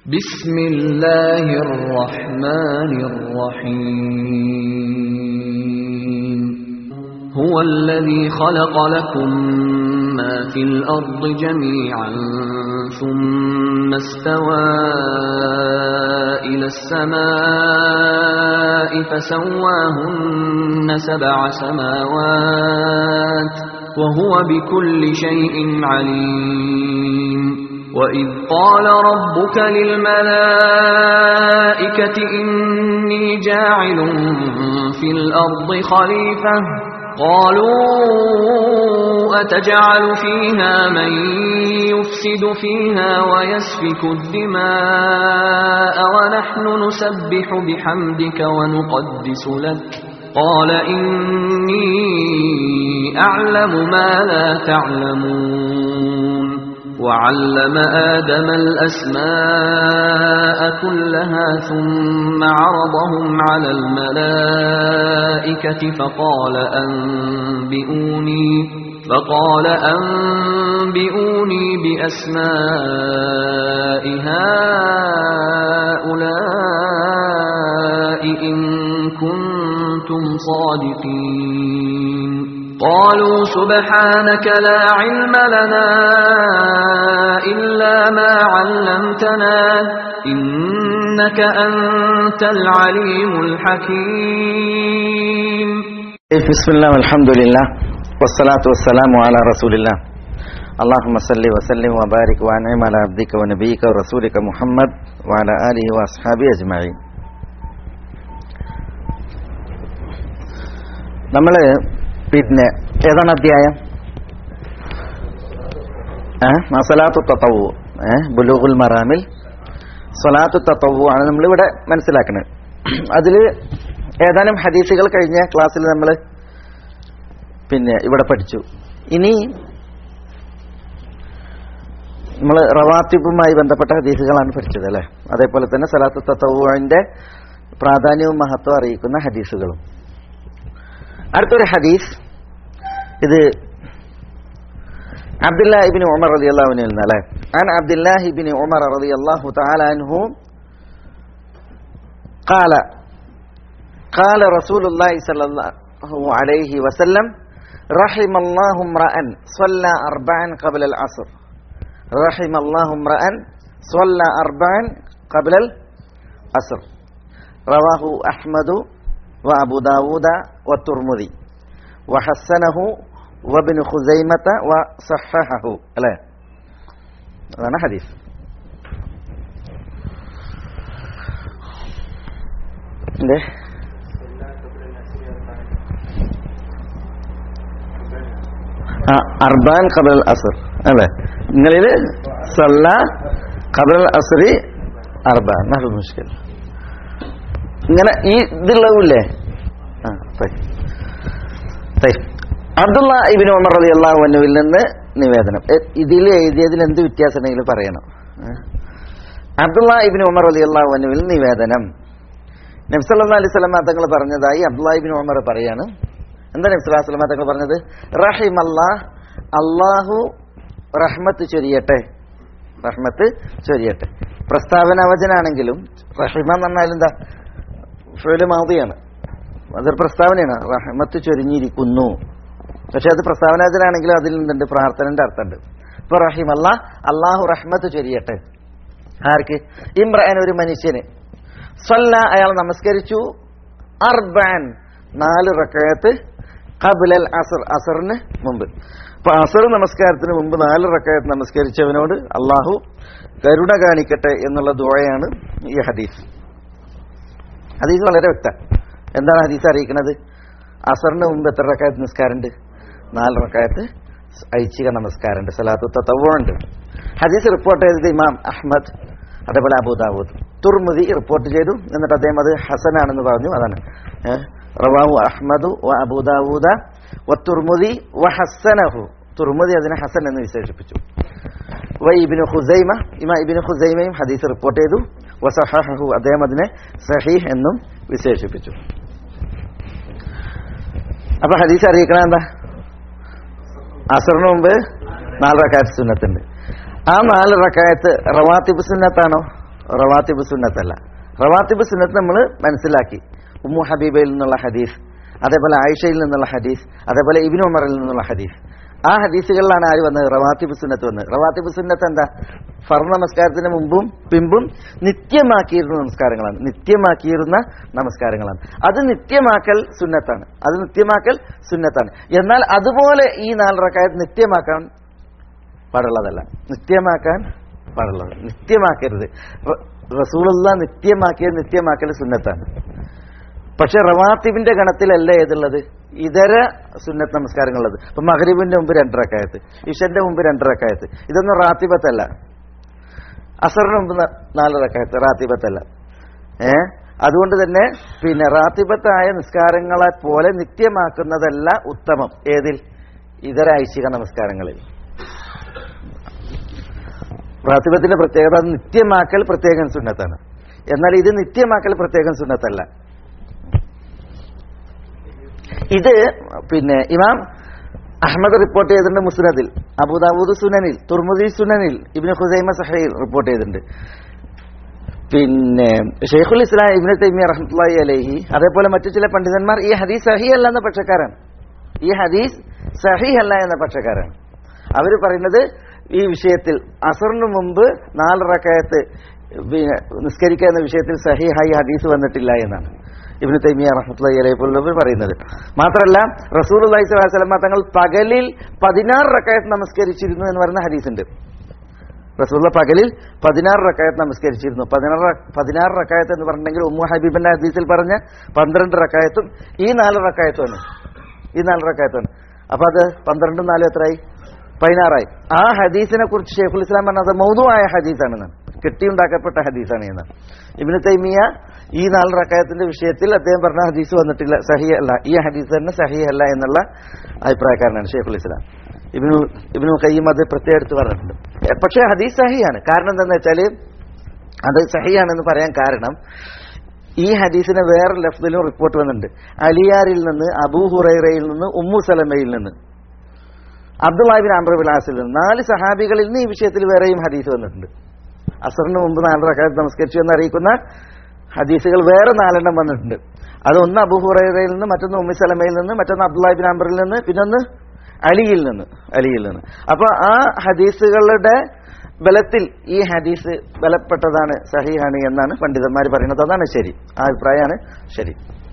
بسم الله الرحمن الرحيم هو الذي خلق لكم ما في الأرض جميعا ثم استوى إلى السماء فسواهن سبع سماوات وهو بكل شيء عليم وإذ قال ربك للملائكة إني جاعل في الأرض خليفة قالوا أتجعل فيها من يفسد فيها ويسفك الدماء ونحن نسبح بحمدك ونقدس لك قال إني أعلم ما لا تعلمون وعلم آدم الأسماء كلها ثم عرضهم على الملائكة فقال أنبئوني فقال أنبئوني بأسماء هؤلاء إن كنتم صادقين قالوا سبحانك لا علم لنا إلا ما علمتنا إنك أنت العليم الحكيم بسم الله والحمد لله والصلاة والسلام على رسول الله اللهم صل وسلم وبارك وانعم على عبدك ونبيك ورسولك محمد وعلى آله وأصحابه أجمعين നമ്മൾ പിന്നെ ഏതാണ് അധ്യായം സലാത്തു തത്തവു ബുലൂഖുൽ മറാമിൽ സ്വലാത്തു തത്തവു ആണ് നമ്മളിവിടെ മനസ്സിലാക്കുന്നത് അതിൽ ഏതാനും ഹദീസുകൾ കഴിഞ്ഞ ക്ലാസ്സിൽ നമ്മൾ പിന്നെ ഇവിടെ പഠിച്ചു ഇനി നമ്മൾ റവാത്തിബുമായി ബന്ധപ്പെട്ട ഹദീസുകളാണ് പഠിച്ചത് അല്ലേ അതേപോലെ തന്നെ സലാത്തു തത്തവുവിന്റെ പ്രാധാന്യവും മഹത്വം അറിയിക്കുന്ന ഹദീസുകളും അടുത്തൊരു ഹദീസ് ഇത് അബ്ദുല്ലാ ഇബിൻ ഉമർ റതി അള്ളാഹുവിന് അല്ലേ عن عبد الله بن عمر رضي الله تعالى عنه قال قال رسول الله صلى الله عليه وسلم رحم الله امرأ صلى أربعا قبل العصر رحم الله امرأ صلى أربعا قبل العصر رواه أحمد وأبو داود والترمذي وحسنه وابن خزيمة وصححه لا هذا حديث ليه അർബാൻ കബൽ അസർ അല്ലേ നിങ്ങളിൽ സല്ല കബൽ അസറി അർബാൻ നല്ല മുഷ്കിൽ ഇങ്ങനെ ഈ ഇതുള്ളവില്ലേ ആ അബ്ദുള്ള ഇബിൻ ഉമർ അലി അള്ളാഹു അനുവിൽ നിന്ന് നിവേദനം ഇതിൽ എഴുതിയതിൽ എന്ത് വ്യത്യാസം ഉണ്ടെങ്കിലും പറയണം അബ്ദുള്ള ഇബിൻ ഉമർ അലി അള്ളാഹു അനുവിൽ നിവേദനം നബ്സല്ലാ അലൈഹി സ്വലമ തങ്ങൾ പറഞ്ഞതായി അബ്ദുള്ള ഇബിൻ ഉമർ പറയാണ് എന്താ നബ്സല്ലാ സ്വലമ തങ്ങൾ പറഞ്ഞത് റഹിം അള്ളാഹ് അള്ളാഹു റഹ്മത്ത് ചൊരിയട്ടെ റഹ്മത്ത് ചൊരിയട്ടെ പ്രസ്താവനാവചനാണെങ്കിലും റഹിമ എന്ന് പറഞ്ഞാൽ എന്താ ഫേല് മാതിയാണ് അതൊരു പ്രസ്താവനയാണ് റഹ്മത്ത് ചൊരിഞ്ഞിരിക്കുന്നു പക്ഷെ അത് പ്രസ്താവനാജനാണെങ്കിലും അതിൽ നിന്നുണ്ട് പ്രാർത്ഥനന്റെ അർത്ഥമുണ്ട് ഇപ്പൊ റഹിം അല്ല അള്ളാഹു റഹ്മത്ത് ചൊരിയട്ടെ ആർക്ക് ഇമ്രാൻ ഒരു മനുഷ്യന് സല്ല അയാൾ നമസ്കരിച്ചു അർബാൻ നാല് റക്കയത്ത് കബുലൽ അസർ അസറിന് മുമ്പ് അപ്പൊ അസർ നമസ്കാരത്തിന് മുമ്പ് നാല് റക്കയത്ത് നമസ്കരിച്ചവനോട് അള്ളാഹു കരുണ കാണിക്കട്ടെ എന്നുള്ള ദുഴയാണ് ഈ ഹദീസ് ഹദീസ് വളരെ വ്യക്തം എന്താണ് ഹദീസ് അറിയിക്കുന്നത് അസറിന് മുമ്പ് എത്ര റക്കായത്ത് നിസ്കാരമുണ്ട് നാല് റക്കായത്ത് ഐച്ഛിക നമസ്കാരമുണ്ട് സലാത്തു തത്തവുണ്ട് ഹദീസ് റിപ്പോർട്ട് ചെയ്തത് ഇമാം അഹമ്മദ് അതേപോലെ അബൂദാവൂദ് തുർമുദി റിപ്പോർട്ട് ചെയ്തു എന്നിട്ട് അദ്ദേഹം അത് ഹസനാണെന്ന് പറഞ്ഞു അതാണ് റവാഹു അഹ്മദു വ അബൂദാവൂദ വ തുർമുദി വ ഹസനഹു തുർമുദി അതിനെ ഹസൻ എന്ന് വിശേഷിപ്പിച്ചു വ ഇബിന് ഹുസൈമ ഇമാ ഇബിന് ഹുസൈമയും ഹദീസ് റിപ്പോർട്ട് ചെയ്തു വസഹഹു അദ്ദേഹം അതിനെ സഹീഹ് എന്നും വിശേഷിപ്പിച്ചു അപ്പൊ ഹദീസ് അറിയിക്കണ എന്താ അസറിന് മുമ്പ് നാല് റക്കായത്ത് സുന്നത്തുണ്ട് ആ നാല് റക്കായത്ത് റവാത്തിബ് സുന്നത്താണോ റവാത്തിബ് സുന്നത്തല്ല റവാത്തിബ് സുന്നത്ത് നമ്മൾ മനസ്സിലാക്കി ഉമ്മു ഹബീബയിൽ നിന്നുള്ള ഹദീസ് അതേപോലെ ആയിഷയിൽ നിന്നുള്ള ഹദീസ് അതേപോലെ ഇബിൻ ഉമറിൽ നിന്നുള്ള ഹദീസ് ആ ഹദീസുകളിലാണ് ആര് വന്നത് റവാത്തിബ് സുന്നത്ത് വന്നത് റവാത്തിബ് സുന്നത്ത് എന്താ ഫർണ നമസ്കാരത്തിന് മുമ്പും പിമ്പും നിത്യമാക്കിയിരുന്ന നമസ്കാരങ്ങളാണ് നിത്യമാക്കിയിരുന്ന നമസ്കാരങ്ങളാണ് അത് നിത്യമാക്കൽ സുന്നത്താണ് അത് നിത്യമാക്കൽ സുന്നത്താണ് എന്നാൽ അതുപോലെ ഈ നാല് റക്കായത്ത് നിത്യമാക്കാൻ പാടുള്ളതല്ല നിത്യമാക്കാൻ പാടുള്ളത് നിത്യമാക്കരുത് റ- റസൂലുള്ള നിത്യമാക്കിയത് നിത്യമാക്കൽ സുന്നത്താണ് പക്ഷെ റവാത്തിബിന്റെ ഗണത്തിലല്ല ഏതുള്ളത് ഇതര സുന്നത്ത് നമസ്കാരങ്ങളുള്ളത് ഇപ്പൊ മഹരീബിന്റെ മുമ്പ് രണ്ടരക്കായത്ത് ഇഷന്റെ മുമ്പ് രണ്ടരക്കായത്ത് ഇതൊന്നും റാത്തിബത്തല്ല അസറിന് മുമ്പ് ന- നാല് റക്കായത്ത് റാത്തിബത്തല്ല ഏ അതുകൊണ്ട് തന്നെ പിന്നെ റാത്തിബത്തായ നിസ്കാരങ്ങളെ പോലെ നിത്യമാക്കുന്നതല്ല ഉത്തമം ഏതിൽ ഇതര ഐശിക നമസ്കാരങ്ങളിൽ റാത്തിബത്തിന്റെ പ്രത്യേകത അത് നിത്യമാക്കൽ പ്രത്യേകം സുന്നത്താണ് എന്നാൽ ഇത് നിത്യമാക്കൽ പ്രത്യേകം സുന്നത്തല്ല ഇത് പിന്നെ ഇമാം അഹമ്മദ് റിപ്പോർട്ട് ചെയ്തിട്ടുണ്ട് മുസ്നദിൽ അബുദാബൂദ് സുനനിൽ തുർമുദി സുനനിൽ ഇബിന് ഹുസൈമ സഹയിൽ റിപ്പോർട്ട് ചെയ്തിട്ടുണ്ട് പിന്നെ ഷെയ്ഖുൽ ഇസ്ലാം ഇബിന് തൈമിയ റഹ്മത്തുള്ളാഹി അലൈഹി അതേപോലെ മറ്റു ചില പണ്ഡിതന്മാർ ഈ ഹദീസ് സഹി അല്ല എന്ന പക്ഷക്കാരാണ് ഈ ഹദീസ് സഹി അല്ല എന്ന പക്ഷക്കാരാണ് അവർ പറയുന്നത് ഈ വിഷയത്തിൽ അസറിന് മുമ്പ് നാല് റക്കായത്ത് പിന്നെ നിസ്കരിക്കുക എന്ന വിഷയത്തിൽ സഹിഹായി ഹദീസ് വന്നിട്ടില്ല എന്നാണ് ഇബ്നു തൈമിയ റഹ്മത്തുള്ളാഹി അലൈഹി പോലുള്ളവർ പറയുന്നത് മാത്രമല്ല റസൂൽ അള്ളഹി സ്വലാഹു വസ്ലമ തങ്ങൾ പകലിൽ പതിനാറ് റക്കായത്ത് നമസ്കരിച്ചിരുന്നു എന്ന് പറയുന്ന ഹദീസുണ്ട് റസൂള്ള പകലിൽ പതിനാറ് റക്കായത്ത് നമസ്കരിച്ചിരുന്നു പതിനാറ് റ- പതിനാറ് റക്കായത്ത് എന്ന് പറഞ്ഞിട്ടുണ്ടെങ്കിൽ ഉമ്മു ഹബീബിന്റെ ഹദീസിൽ പറഞ്ഞ പന്ത്രണ്ട് റക്കായത്തും ഈ നാല് റക്കായത്തുമാണ് ഈ നാല് റക്കായത്തുമാണ് അപ്പൊ അത് പന്ത്രണ്ടും നാലും എത്രയായി പതിനാറായി ആ ഹദീസിനെ കുറിച്ച് ഷെയ്ഖുൽ ഇസ്ലാം പറഞ്ഞത് മൗതുവായ ഹദീസാണെന്ന് കെട്ടിയുണ്ടാക്കപ്പെട്ട ഹദീസാണ് എന്ന് ഇബിന് തൈമിയ ഈ നാല് റക്കായത്തിന്റെ വിഷയത്തിൽ അദ്ദേഹം പറഞ്ഞ ഹദീസ് വന്നിട്ടില്ല സഹി അല്ല ഈ ഹദീസ് തന്നെ സഹി അല്ല എന്നുള്ള അഭിപ്രായക്കാരനാണ് ഷെയ്ഖുൽ ഇസ്ലാം ഇബിനു ഇബിനു കയ്യും അത് പ്രത്യേകം എടുത്ത് പറഞ്ഞിട്ടുണ്ട് എ, പക്ഷേ ഹദീസ് സഹിയാണ് കാരണം എന്താണെന്ന് വെച്ചാൽ അത് സഹിയാണെന്ന് പറയാൻ കാരണം ഈ ഹദീസിന് വേറെ ലഫ്ദിലും റിപ്പോർട്ട് വന്നിട്ടുണ്ട് അലിയാരിൽ നിന്ന് അബൂ ഹുറൈറയിൽ നിന്ന് ഉമ്മു സലമയിൽ നിന്ന് അബ്ദുല്ലാഹിബിൻ അമ്രബിലാസിൽ നിന്ന് നാല് സഹാബികളിൽ നിന്ന് ഈ വിഷയത്തിൽ വേറെയും ഹദീസ് വന്നിട്ടുണ്ട് അസറിന് മുമ്പ് നാല് റക്കാത്ത് നമസ്കരിച്ചു എന്ന് അറിയിക്കുന്ന ഹദീസുകൾ വേറെ നാലെണ്ണം വന്നിട്ടുണ്ട് അത് ഒന്ന് അബൂ ഹുറൈറയിൽ നിന്ന് മറ്റൊന്ന് ഉമ്മി സലമയിൽ നിന്ന് മറ്റൊന്ന് അബ്ദുല്ലാഹിബിൻ അംബറിൽ നിന്ന് പിന്നൊന്ന് അലിയിൽ നിന്ന് അലിയിൽ നിന്ന് അപ്പൊ ആ ഹദീസുകളുടെ ബലത്തിൽ ഈ ഹദീസ് ബലപ്പെട്ടതാണ് സഹിഹാണ് എന്നാണ് പണ്ഡിതന്മാർ പറയുന്നത് അതാണ് ശരി ആ അഭിപ്രായമാണ് ശരി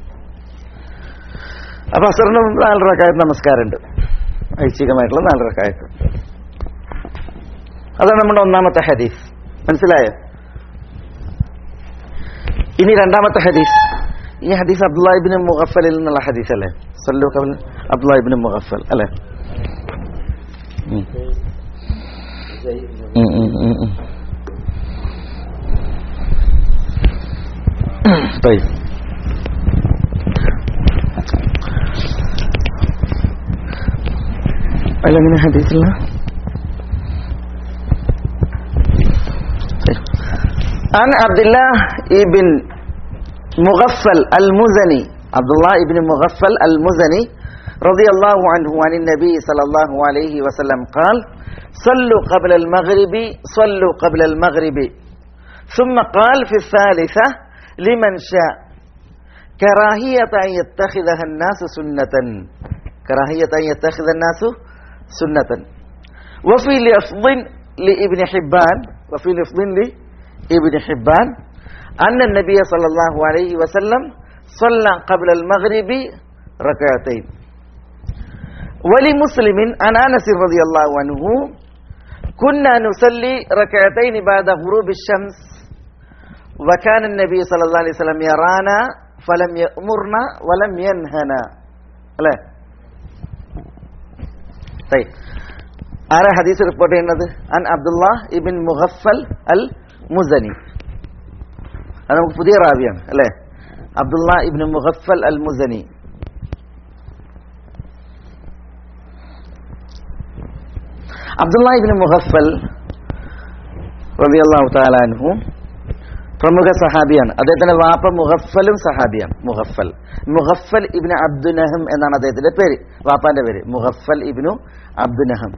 അപ്പൊ അസറിന് മുമ്പ് നാല് റക്കായത്ത് നമസ്കാരമുണ്ട് ഐച്ഛികമായിട്ടുള്ള നാല് റക്കായത്ത് അതാണ് നമ്മുടെ ഒന്നാമത്തെ ഹദീസ് മനസ്സിലായോ ഇനി രണ്ടാമത്തെ ഹദീസ് ഈ ഹദീസ് അബ്ദുല്ലാഹിബിന് മുഗഫലിൽ നിന്നുള്ള ഹദീസ് അല്ലേ സല്ലു കബൽ അബ്ദുല്ലാഹിബിന് മുഗഫൽ അല്ലേ ഉം. ഉം, ഉം, ഉം, ഉം. طيب ألا من حديث الله طيب. عن عبد الله ابن مغفل المزني عبد الله ابن مغفل المزني رضي الله عنه عن النبي صلى الله عليه وسلم قال صلوا قبل المغرب صلوا قبل المغرب ثم قال في الثالثة لمن شاء كراهية أن يتخذها الناس سنة كراهية أن يتخذ الناس سنة وفي لفظ لابن حبان وفي لفظ لابن حبان أن النبي صلى الله عليه وسلم صلى قبل المغرب ركعتين ولمسلم عن أنس رضي الله عنه كنا نصلي ركعتين بعد غروب الشمس وكان النبي صلى الله عليه وسلم يرانا فلم يأمرنا ولم ينهنا അല്ലേ طيب ആരാ ഹദീസ് റിപ്പോർട്ട് ചെയ്യുന്നത് അൻ അബ്ദുള്ള ഇബിൻ മുഹഫൽ അൽ മുസനി അത് നമുക്ക് പുതിയ റാവിയാണ് അല്ലേ അബ്ദുള്ള ഇബിൻ മുഹഫൽ അൽ മുസനി അബ്ദുള്ള ഇബിൻ മുഹഫൽ റളിയല്ലാഹു തആല അൻഹു പ്രമുഖ സഹാബിയാണ് അദ്ദേഹത്തിന്റെ വാപ്പ മുഹഫലും സഹാബിയാണ് മുഹഫൽ മുഹഫൽ ഇബ്നു അബ്ദുനഹം എന്നാണ് അദ്ദേഹത്തിന്റെ പേര് വാപ്പാന്റെ പേര് മുഹഫൽ ഇബ്നു അബ്ദുനഹം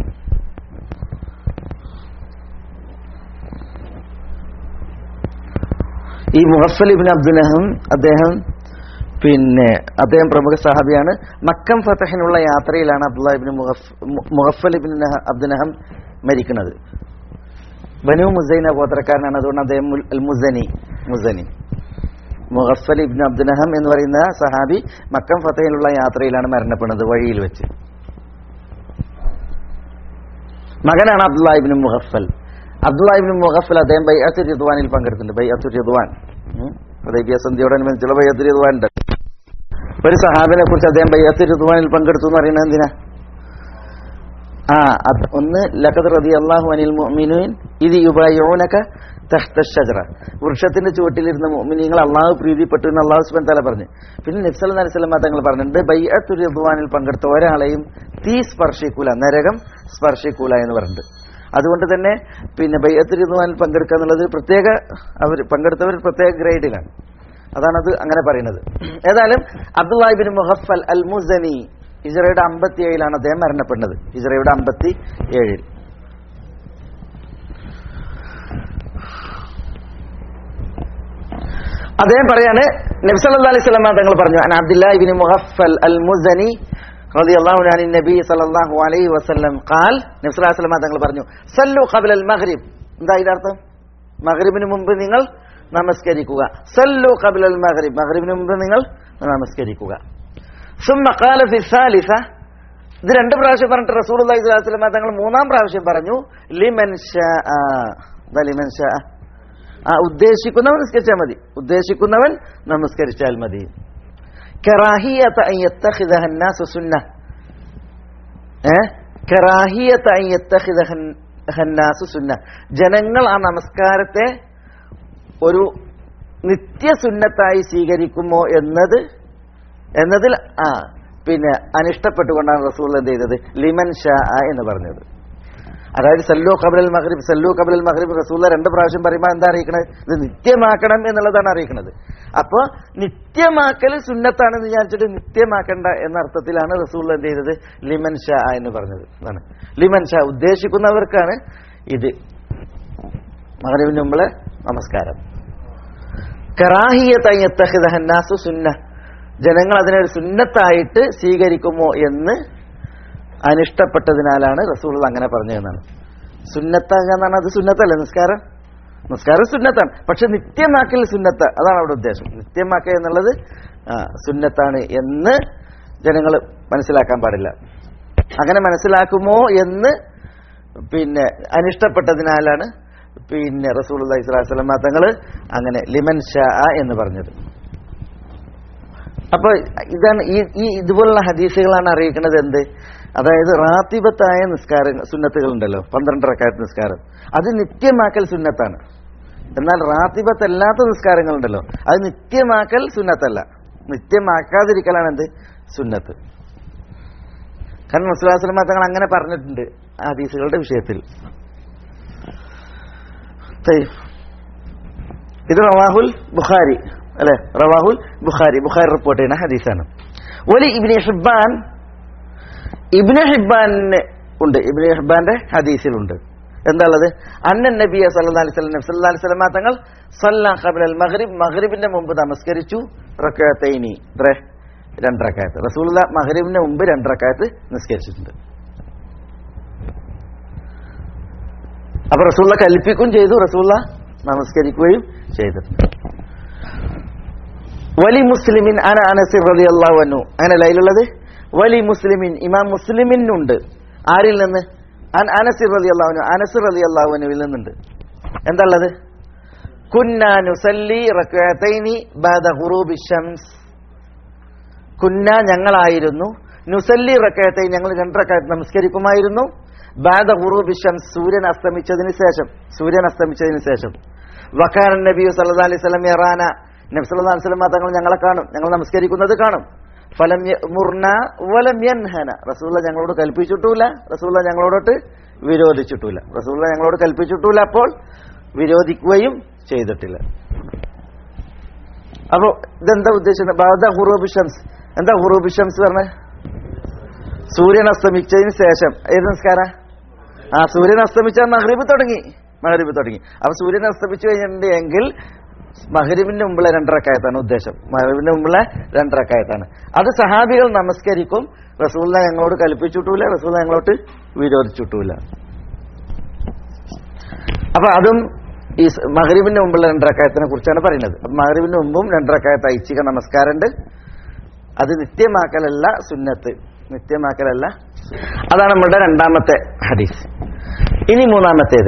ഈ മുഹഫൽ ഇബിൻ അബ്ദുലഹം അദ്ദേഹം പിന്നെ അദ്ദേഹം പ്രമുഖ സഹാബിയാണ് മക്കം ഫതഹിനുള്ള യാത്രയിലാണ് അബ്ദുള്ള ഇബിൻ മുഹഫൽ ഇബിൻ അബ്ദുലഹം മരിക്കുന്നത് ബനു മുസൈന ഗോത്രക്കാരനാണ് അതുകൊണ്ട് അദ്ദേഹം മുൽ- അൽ മുസനി മുസനി മുഹഫൽ ഇബിൻ അബ്ദുലഹം എന്ന് പറയുന്ന സഹാബി മക്കം ഫതഹിലുള്ള യാത്രയിലാണ് മരണപ്പെടുന്നത് വഴിയിൽ വെച്ച് മകനാണ് അബ്ദുള്ള ഇബിൻ മുഹഫൽ അബ്ദുള്ള ഇബിൻ മുഹഫൽ അദ്ദേഹം ബൈഅത്ത് റിദ്വാനിൽ പങ്കെടുത്തിട്ടുണ്ട് ബൈഅത്ത് റിദ്വാൻ ഉം. ഹുദൈബിയ സന്ധിയോടനുബന്ധിച്ചുള്ള ബൈഅത്ത് റിദ്വാൻ ഉണ്ട് ഒരു സഹാബിനെ കുറിച്ച് അദ്ദേഹം ബൈഅത്ത് റിദ്വാനിൽ പങ്കെടുത്തു എന്ന് പറയുന്നത് എന്തിനാ ആ അത് ഒന്ന് ലഖദ് റളിയല്ലാഹു അനിൽ മുഅ്മിനീൻ ഇത് യുബായിഊനക തഹ്ത ഷജറ വൃക്ഷത്തിന്റെ ചുവട്ടിലിരുന്ന മുഅ്മിനീങ്ങൾ അള്ളാഹു പ്രീതിപ്പെട്ടു എന്ന് അള്ളാഹു സുബ്ഹാനഹു തആല പറഞ്ഞു പിന്നെ നബി സല്ലല്ലാഹു അലൈഹി വസല്ലം തങ്ങൾ പറഞ്ഞിട്ടുണ്ട് ബൈഅത്തു റിദ്വാനിൽ പങ്കെടുത്ത ഒരാളെയും തീ സ്പർശിക്കൂല നരകം സ്പർശിക്കൂല എന്ന് പറഞ്ഞിട്ടുണ്ട് അതുകൊണ്ട് തന്നെ പിന്നെ ബൈഅത്ത് റിദ്വാനിൽ പങ്കെടുക്കുക എന്നുള്ളത് പ്രത്യേക അവർ പങ്കെടുത്തവർ പ്രത്യേക ഗ്രേഡിലാണ് അതാണത് അങ്ങനെ പറയുന്നത് ഏതായാലും അബ്ദുല്ലാഹിബിൻ മുഹഫൽ അൽ മുസനി ഹിജറയുടെ അമ്പത്തി ഏഴിലാണ് അദ്ദേഹം മരണപ്പെടുന്നത് ഹിജറയുടെ അമ്പത്തി ഏഴിൽ അദ്ദേഹം പറയാണ് നബ്സല്ലാ അലൈഹി സ്വലമ തങ്ങൾ പറഞ്ഞു അൻ അബ്ദുല്ലാഹിബിൻ മുഹഫൽ അൽ മുസനി റളിയല്ലാഹു അൻഹു നബി സല്ലല്ലാഹു അലൈഹി വസല്ലം ഖാൽ നബി സല്ലല്ലാഹു അലൈഹി വസല്ലം തങ്ങൾ പറഞ്ഞു സല്ലു ഖബല അൽ മഗ്രിബ് എന്താ ഇതിന്റെ അർത്ഥം മഗ്രിബിന് മുമ്പ് നിങ്ങൾ നമസ്കരിക്കുക സല്ലു ഖബല അൽ മഗ്രിബ് മഗ്രിബിന് മുമ്പ് നിങ്ങൾ നമസ്കരിക്കുക സുമ്മ ഖാല ഫി സാലിസ ഇത് രണ്ട് പ്രാവശ്യം പറഞ്ഞിട്ട് റസൂലുള്ളാഹി സ്വല്ലല്ലാഹു അലൈഹി വസല്ലം തങ്ങൾ മൂന്നാം പ്രാവശ്യം പറഞ്ഞു ലിമൻ ഷാ ദാ ലിമൻ ഷാ ആ ഉദ്ദേശിക്കുന്നവൻ നിസ്കരിച്ചാൽ മതി ഉദ്ദേശിക്കുന്നവൻ നമസ്കരിച്ചാൽ മതി കറാഹിയത അൻ യത്തഖിദഹ الناس സുന്ന ഏ കറാഹിയത അൻ യത്തഖിദഹ الناس സുന്ന ജനങ്ങൾ ആ നമസ്കാരത്തെ ഒരു നിത്യസുന്നത്തായി സ്വീകരിക്കുമോ എന്നത് എന്നതിൽ ആ പിന്നെ അനിഷ്ടപ്പെട്ടുകൊണ്ടാണ് റസൂൽ എന്ത് ചെയ്തത് ലിമൻ ഷാ എന്ന് പറഞ്ഞത് അതായത് സല്ലു കബലൽ മഹ്രിബ് സല്ലു കബലൽ മഹ്രിബ് റസൂല രണ്ട് പ്രാവശ്യം പറയുമ്പോൾ എന്താ അറിയിക്കണത് ഇത് നിത്യമാക്കണം എന്നുള്ളതാണ് അറിയിക്കുന്നത് അപ്പോൾ നിത്യമാക്കൽ സുന്നത്താണെന്ന് വിചാരിച്ചിട്ട് നിത്യമാക്കണ്ട എന്ന അർത്ഥത്തിലാണ് റസൂൽ എന്ത് ചെയ്തത് ലിമൻ ഷാ എന്ന് പറഞ്ഞത് അതാണ് ലിമൻ ഷാ ഉദ്ദേശിക്കുന്നവർക്കാണ് ഇത് മഹ്രിബിന് മുമ്പ് നമസ്കാരം കറാഹിയത്തയ്യത്തഹിദഹന്നാസു സുന്ന ജനങ്ങൾ അതിനെ ഒരു സുന്നത്തായിട്ട് സ്വീകരിക്കുമോ എന്ന് അനിഷ്ടപ്പെട്ടതിനാലാണ് റസൂൾ അങ്ങനെ പറഞ്ഞതെന്നാണ് സുന്നത്താകുക എന്നാണ് അത് സുന്നത്തല്ലേ നിസ്കാരം നിസ്കാരം സുന്നത്താണ് പക്ഷെ നിത്യമാക്കൽ സുന്നത്ത് അതാണ് അവിടെ ഉദ്ദേശം നിത്യമാക്കുക എന്നുള്ളത് ആ, സുന്നത്താണ് എന്ന് ജനങ്ങൾ മനസ്സിലാക്കാൻ പാടില്ല അങ്ങനെ മനസ്സിലാക്കുമോ എന്ന് പിന്നെ അനിഷ്ടപ്പെട്ടതിനാലാണ് പിന്നെ റസൂൽ അള്ളഹി സ്വലാസ്ലമ തങ്ങൾ അങ്ങനെ ലിമൻ ഷാ എന്ന് പറഞ്ഞത് അപ്പൊ ഇതാണ് ഈ ഈ ഇതുപോലുള്ള ഹദീസുകളാണ് അറിയിക്കുന്നത് എന്ത് അതായത് റാത്തിബത്തായ നിസ്കാര സുന്നത്തുകൾ ഉണ്ടല്ലോ പന്ത്രണ്ട് റക്കായത്ത് നിസ്കാരം അത് നിത്യമാക്കൽ സുന്നത്താണ് എന്നാൽ റാത്തിബത്തല്ലാത്ത നിസ്കാരങ്ങളുണ്ടല്ലോ അത് നിത്യമാക്കൽ സുന്നത്തല്ല നിത്യമാക്കാതിരിക്കലാണ് എന്ത് സുന്നത്ത് കാരണം മുസ്ലാസ്ലമ തങ്ങൾ അങ്ങനെ പറഞ്ഞിട്ടുണ്ട് ആ ഹദീസുകളുടെ വിഷയത്തിൽ طيب. ഇത് റവാഹുൽ ബുഖാരി അല്ലെ റവാഹുൽ ബുഖാരി ബുഖാരി റിപ്പോർട്ട് ചെയ്യുന്ന ഹദീസാണ് ഒരു ഇബിന് ഹിബാൻ ഇബിന് ഹിബാന് ഉണ്ട് ഇബിന് ഹിബാന്റെ ഹദീസിലുണ്ട് എന്താ ഉള്ളത് അന്നൻ നബി സല്ലല്ലാഹു അലൈഹി വസല്ലം നബി സല്ലല്ലാഹു അലൈഹി വസല്ലം തങ്ങൾ സല്ല ഖബലൽ മഗ്രിബ് മഗ്രിബിന്റെ മുമ്പ് നമസ്കരിച്ചു റക്അത്തൈനി എത്ര രണ്ട് റക്അത്ത് റസൂലുള്ള മഗ്രിബിന്റെ മുമ്പ് രണ്ട് റക്അത്ത് നിസ്കരിച്ചിട്ടുണ്ട് അപ്പൊ റസൂള്ള കൽപ്പിക്കുകയും ചെയ്തു റസൂള്ള നമസ്കരിക്കുകയും ചെയ്തിട്ടുണ്ട് വലി മുസ്ലിമിൻ അന അനസിർ റളിയല്ലാഹു അൻഹു അങ്ങനെ ലൈലുള്ളത് വലി മുസ്ലിമിൻ ഇമാം മുസ്ലിമിനുണ്ട് ആരിൽ നിന്ന് അൻ അനസിർ റളിയല്ലാഹു അൻഹു അനസിർ റളിയല്ലാഹു അൻഹുവിൽ നിന്നുണ്ട് എന്താ ഉള്ളത് കുന്ന നുസല്ലി റക്അത്തൈനി ബഅദ ഖുറൂബി ശംസ് കുന്ന ഞങ്ങളായിരുന്നു നുസല്ലി റക്അത്തൈൻ ഞങ്ങൾ രണ്ട് റക്അത്ത് നമസ്കരിക്കുമായിരുന്നു ബാദ ഖുറൂബി ശംസ് സൂര്യൻ അസ്തമിച്ചതിന് ശേഷം സൂര്യൻ അസ്തമിച്ചതിന് ശേഷം വക്കാന നബി സല്ലല്ലാഹു അലൈഹി വസല്ലം യറാന നബി സല്ലല്ലാഹു അലൈഹി വസല്ലം തങ്ങൾ ഞങ്ങളെ കാണും ഞങ്ങൾ നമസ്കരിക്കുന്നത് കാണും ഫലം മുർന വലം യൻഹന റസൂള്ള ഞങ്ങളോട് കൽപ്പിച്ചിട്ടുമില്ല റസൂള്ള ഞങ്ങളോടൊട്ട് വിരോധിച്ചിട്ടില്ല റസൂള്ള ഞങ്ങളോട് കൽപ്പിച്ചിട്ടില്ല അപ്പോൾ വിരോധിക്കുകയും ചെയ്തിട്ടില്ല അപ്പോ ഇതെന്താ ഉദ്ദേശിക്കുന്നത് ബാദ ഹുറൂബി ഷംസ് എന്താ ഹുറൂബി ഷംസ് പറഞ്ഞത് സൂര്യൻ അസ്തമിച്ചതിന് ശേഷം ഏത് നിസ്കാര ആ സൂര്യൻ അസ്തമിച്ചാൽ മഹ്രീബ് തുടങ്ങി മഹ്രീബ് തുടങ്ങി അപ്പൊ സൂര്യൻ അസ്തമിച്ചു കഴിഞ്ഞിട്ടുണ്ട് എങ്കിൽ മഹരിബിന്റെ മുമ്പുള്ള രണ്ടരക്കായത്താണ് ഉദ്ദേശം മഹരിബിന്റെ മുമ്പുള്ള രണ്ടരക്കായത്താണ് അത് സഹാബികൾ നമസ്കരിക്കും റസൂല്ല ഞങ്ങളോട് കൽപ്പിച്ചിട്ടില്ല റസൂല്ല ഞങ്ങളോട്ട് വിരോധിച്ചിട്ടില്ല അപ്പൊ അതും ഈ സ് മഹരിബിന്റെ മുമ്പുള്ള രണ്ടരക്കായത്തിനെ കുറിച്ചാണ് പറയുന്നത് അപ്പൊ മഹരിബിന്റെ മുമ്പും രണ്ടരക്കായത്ത് ഐച്ഛിക നമസ്കാരമുണ്ട് അത് നിത്യമാക്കലല്ല സുന്നത്ത് നിത്യമാക്കലല്ല അതാണ് നമ്മുടെ രണ്ടാമത്തെ ഹദീസ് ഇനി മൂന്നാമത്തേത്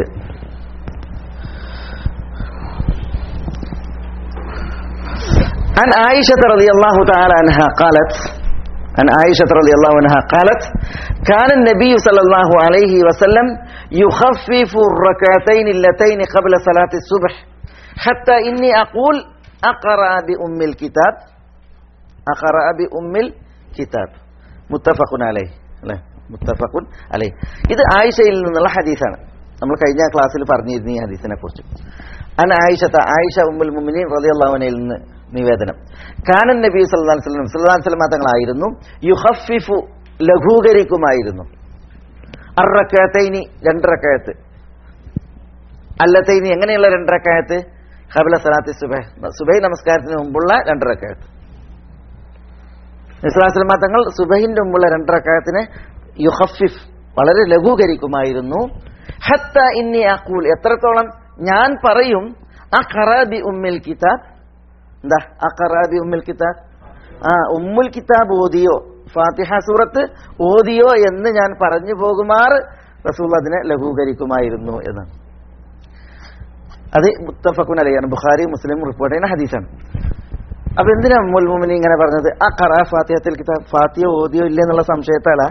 عن عائشة رضي الله تعالى عنها قالت عن عائشة رضي الله عنها قالت كان النبي صلى الله عليه وسلم يخفف الركعتين اللتين قبل صلاة الصبح حتى إني أقول أقرأ بأم الكتاب أقرأ بأم الكتاب متفق عليه അല്ലേ മുത്തഫഖുൻ അലൈ ഇത് ആയിഷയിൽ നിന്നുള്ള ഹദീസാണ് നമ്മൾ കഴിഞ്ഞ ക്ലാസ്സിൽ പറഞ്ഞിരുന്നു ഈ ഹദീസിനെ കുറിച്ച് അൻ ആയിഷത്ത ആയിഷ ഉമ്മുൽ മുമിനീൻ റളിയല്ലാഹുവിനയിൽ നിന്ന് നിവേദനം കാനൻ നബി സല്ലല്ലാഹു അലൈഹി വസല്ലം സല്ലല്ലാഹു അലൈഹി വസല്ലം തങ്ങളായിരുന്നു യുഖഫിഫു ലഘൂകരിക്കുമായിരുന്നു അർറക്കയത്തൈനി രണ്ടരക്കയത്ത് അല്ലത്തൈനി എങ്ങനെയുള്ള രണ്ടരക്കയത്ത് ഖബല സലാത്തി സുബൈ സുബൈ നമസ്കാരത്തിന് മുമ്പുള്ള രണ്ടരക്കയത്ത് ഇസ്ലാസ്ലമ തങ്ങൾ സുബഹിന്റെ മുമ്പുള്ള രണ്ടരക്കാലത്തിന് യുഹഫിഫ് വളരെ ലഘൂകരിക്കുമായിരുന്നു ഹത്ത ഇന്നി അക്കൂൽ എത്രത്തോളം ഞാൻ പറയും ആ ഖറാബി ഉമ്മിൽ കിതാബ് എന്താ ആ ഖറാബി ഉമ്മിൽ കിതാബ് ആ ഉമ്മുൽ കിതാബ് ഓതിയോ ഫാത്തിഹ സൂറത്ത് ഓതിയോ എന്ന് ഞാൻ പറഞ്ഞു പോകുമാർ റസൂൽ അതിനെ ലഘൂകരിക്കുമായിരുന്നു എന്നാണ് അത് മുത്തഫക്കുൻ അലയാണ് ബുഖാരി മുസ്ലിം റിപ്പോർട്ട് ചെയ്യുന്ന ഹദീസാണ് അപ്പൊ എന്തിനാ മുൽമുമിനി ഇങ്ങനെ പറഞ്ഞത് ആ ഖറ ഫാത്തിഹത്തിൽ കിതാബ് ഫാത്തിഹ ഓതിയോ ഇല്ലേ എന്നുള്ള സംശയത്താലാ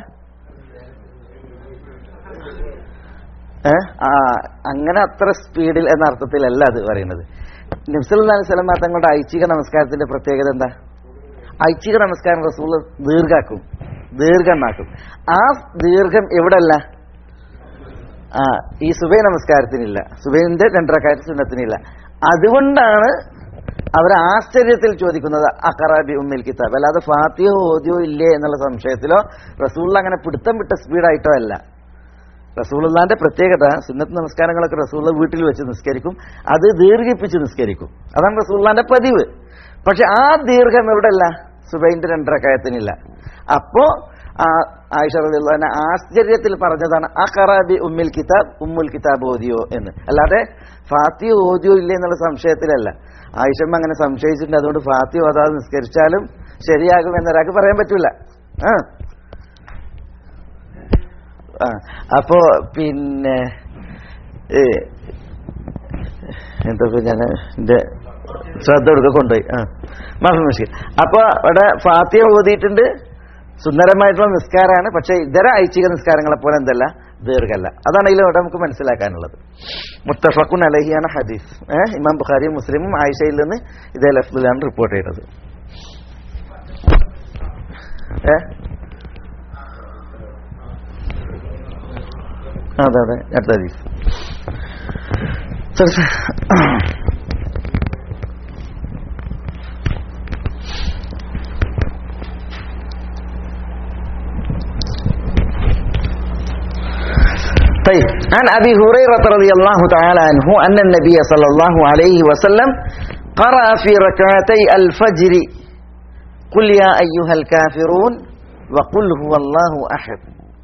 ഏ ആ അങ്ങനെ അത്ര സ്പീഡിൽ എന്ന അർത്ഥത്തിലല്ല അത് പറയുന്നത് നബ്സല്ലാ സ്വലമ തങ്ങളുടെ ഐച്ഛിക നമസ്കാരത്തിന്റെ പ്രത്യേകത എന്താ ഐച്ഛിക നമസ്കാരം റസൂൾ ദീർഘാക്കും ദീർഘമാക്കും ആ ദീർഘം എവിടല്ല ആ ഈ സുബൈ നമസ്കാരത്തിനില്ല സുബൈന്റെ രണ്ടരക്കാര്യ സുന്നത്തിനില്ല അതുകൊണ്ടാണ് അവർ ആശ്ചര്യത്തിൽ ചോദിക്കുന്നത് അഖറാബി ഉമ്മിൽ കിതാബ് അല്ലാതെ ഫാത്തിയോ ഓതിയോ ഇല്ലേ എന്നുള്ള സംശയത്തിലോ റസൂൾ അങ്ങനെ പിടുത്തം വിട്ട സ്പീഡായിട്ടോ അല്ല റസൂള്ളാന്റെ പ്രത്യേകത സുന്നത്ത് നമസ്കാരങ്ങളൊക്കെ റസൂള്ള വീട്ടിൽ വെച്ച് നിസ്കരിക്കും അത് ദീർഘിപ്പിച്ച് നിസ്കരിക്കും അതാണ് റസൂള്ളാന്റെ പതിവ് പക്ഷെ ആ ദീർഘം എവിടെയല്ല സുബൈന്റെ രണ്ടരക്കായത്തിനില്ല അപ്പോ ആ ആയിഷ റളിയല്ലാഹു ആശ്ചര്യത്തിൽ പറഞ്ഞതാണ് ആ ഖറാബി ഉമ്മിൽ കിതാബ് ഉമ്മുൽ കിതാബ് ഓതിയോ എന്ന് അല്ലാതെ ഫാത്തി ഓതിയോ ഇല്ലേ എന്നുള്ള സംശയത്തിലല്ല ആയിഷമ്മ അങ്ങനെ സംശയിച്ചിട്ടുണ്ട് അതുകൊണ്ട് ഫാത്തി ഓതാതെ നിസ്കരിച്ചാലും ശരിയാകും എന്നൊരാൾക്ക് പറയാൻ പറ്റൂല ആ ആ അപ്പോ പിന്നെ ഏ, എന്താ ഞാൻ എന്റെ ശ്രദ്ധ കൊടുക്ക കൊണ്ടുപോയി ആ മാഫി മുഷ്കിൽ അപ്പൊ അവിടെ ഫാത്തിയ ഓതിയിട്ടുണ്ട് സുന്ദരമായിട്ടുള്ള നിസ്കാരമാണ് പക്ഷെ ഇതര ഐച്ഛിക നിസ്കാരങ്ങളെ പോലെ എന്തല്ല ദീർഘല്ല അതാണ് ഇതിൽ ഇവിടെ നമുക്ക് മനസ്സിലാക്കാനുള്ളത് മുത്തഫഖുൻ അലഹിയാണ് ഹദീസ് ഏഹ് ഇമാം ബുഖാരിയും മുസ്ലിമും ആയിഷയിൽ നിന്ന് ഇതേ ലഫ്ദിലാണ് റിപ്പോർട്ട് ചെയ്തത് ഏ അതെ അതെ അടുത്ത ഹദീസ് സർ, സർ. طيب عن أبي هريرة رضي الله تعالى عنه أن النبي صلى الله عليه وسلم قرأ في ركعتي الفجر قل يا أيها الكافرون وقل هو الله أحد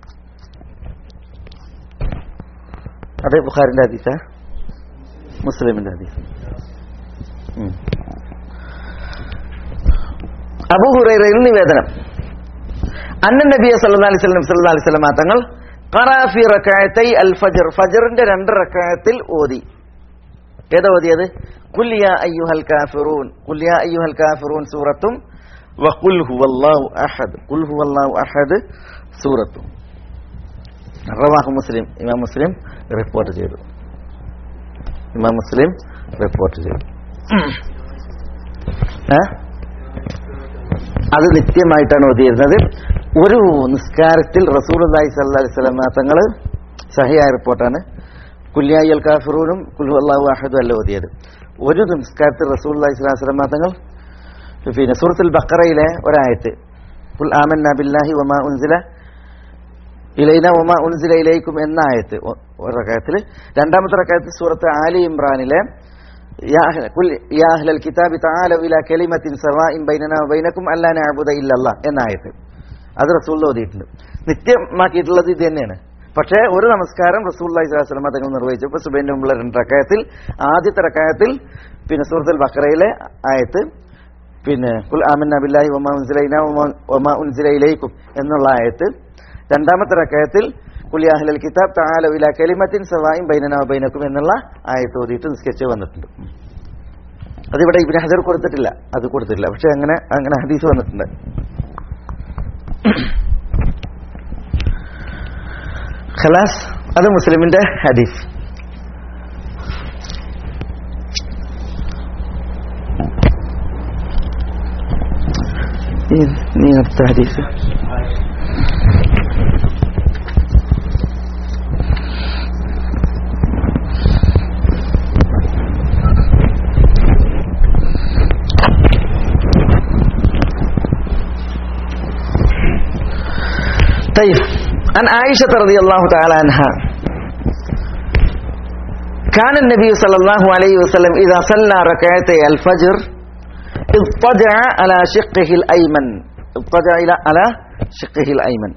هذا بخاري الحديث ها؟ مسلم الحديث ഉം. അബു ഹുറൈറയിൽ നിവേദനം അന്നൻ നബിയ സല്ലല്ലാഹു അലൈഹി വസല്ലം സല്ലല്ലാഹു അലൈഹി വസല്ലം തങ്ങൾ ഖറാ ഫി റകഅത്തൈ അൽ ഫജ്ർ ഫജ്റിന്റെ രണ്ട് റകഅത്തിൽ ഓതി ഏതാ ഓതിയത് ഖുൽ യാ അയ്യുഹൽ കാഫിറൂൻ ഖുൽ യാ അയ്യുഹൽ കാഫിറൂൻ സൂറത്തും വഖുൽ ഹുവല്ലാഹു അഹദ് ഖുൽ ഹുവല്ലാഹു അഹദ് സൂറത്തും റവാഹു മുസ്ലിം ഇമാം മുസ്ലിം റിപ്പോർട്ട് ചെയ്തു ഇമാം മുസ്ലിം റിപ്പോർട്ട് ചെയ്തു ഏ? അത് നിത്യമായിട്ടാണ് ഓതിയിരുന്നത് ഒരു നിസ്കാരത്തിൽ റസൂൽ അള്ളാഹി സല്ലാ വസ്ലമ തങ്ങൾ സഹിയായ റിപ്പോർട്ടാണ് കുല്യായി അൽ കാഫിറൂനും കുൽഹു അള്ളാഹു അഹദും അല്ല ഓതിയത് ഒരു നിസ്കാരത്തിൽ റസൂൽ അള്ളാഹി സ്വലാഹു വസ്ലമ തങ്ങൾ പിന്നെ സൂറത്തുൽ ബക്കറയിലെ ഒരായത്ത് കുൽ ആമൻ ബില്ലാഹി വമാ ഉൻസില ഇലൈന വമാ ഉൻസില ഇലൈക്കും എന്ന ആയത്ത് ഒ- ഒരു റക്കായത്തിൽ രണ്ടാമത്തെ റക്കായത്തിൽ സൂറത്ത് ആലി ഇമ്രാനിലെ يا أهل قل يا أهل الكتاب تعالوا إلى كلمة سواء بيننا وبينكم ألا نعبد إلا الله എന്ന ആയത്ത് അത് റസൂൽ ഓതിയിട്ടുണ്ട് നിത്യമാക്കിയിട്ടുള്ളത് ഇത് തന്നെയാണ് പക്ഷേ ഒരു നമസ്കാരം റസൂൽ സ്വലാസ്ലമ തങ്ങൾ നിർവഹിച്ചപ്പോൾ സുബൈൻ്റെ മുമ്പുള്ള രണ്ട് റക്കായത്തിൽ ആദ്യത്തെ റക്കായത്തിൽ പിന്നെ സൂറത്തുൽ ബക്കറയിലെ ആയത്ത് പിന്നെ കുൽ ആമിൻ നബില്ലാഹി ഒമാ ഉൻസിലൈന ഒമാ ഉൻസിലയിലേക്കും എന്നുള്ള ആയത്ത് രണ്ടാമത്തെ റക്കായത്തിൽ കുലിയാഹ്ലൽ കിതാബ് താലോ ഇല കലിമത്തിൻ സവായും ബൈനന ബൈനക്കും എന്നുള്ള ആയത്ത് ഓതിയിട്ട് നിസ്കരിച്ച് വന്നിട്ടുണ്ട് അതിവിടെ ഇബിന് ഹജർ കൊടുത്തിട്ടില്ല അത് കൊടുത്തിട്ടില്ല പക്ഷെ അങ്ങനെ അങ്ങനെ ഹദീസ് വന്നിട്ടുണ്ട് ഖലാസ് അത് മുസ്ലിമിന്റെ ഹദീസ് ഈ- നീ അടുത്ത ഹദീസ് طيب عن عائشة رضي الله تعالى عنها كان النبي صلى الله عليه وسلم إذا صلى ركعتي الفجر اضطجع على شقه الأيمن اضطجع إلى على شقه الأيمن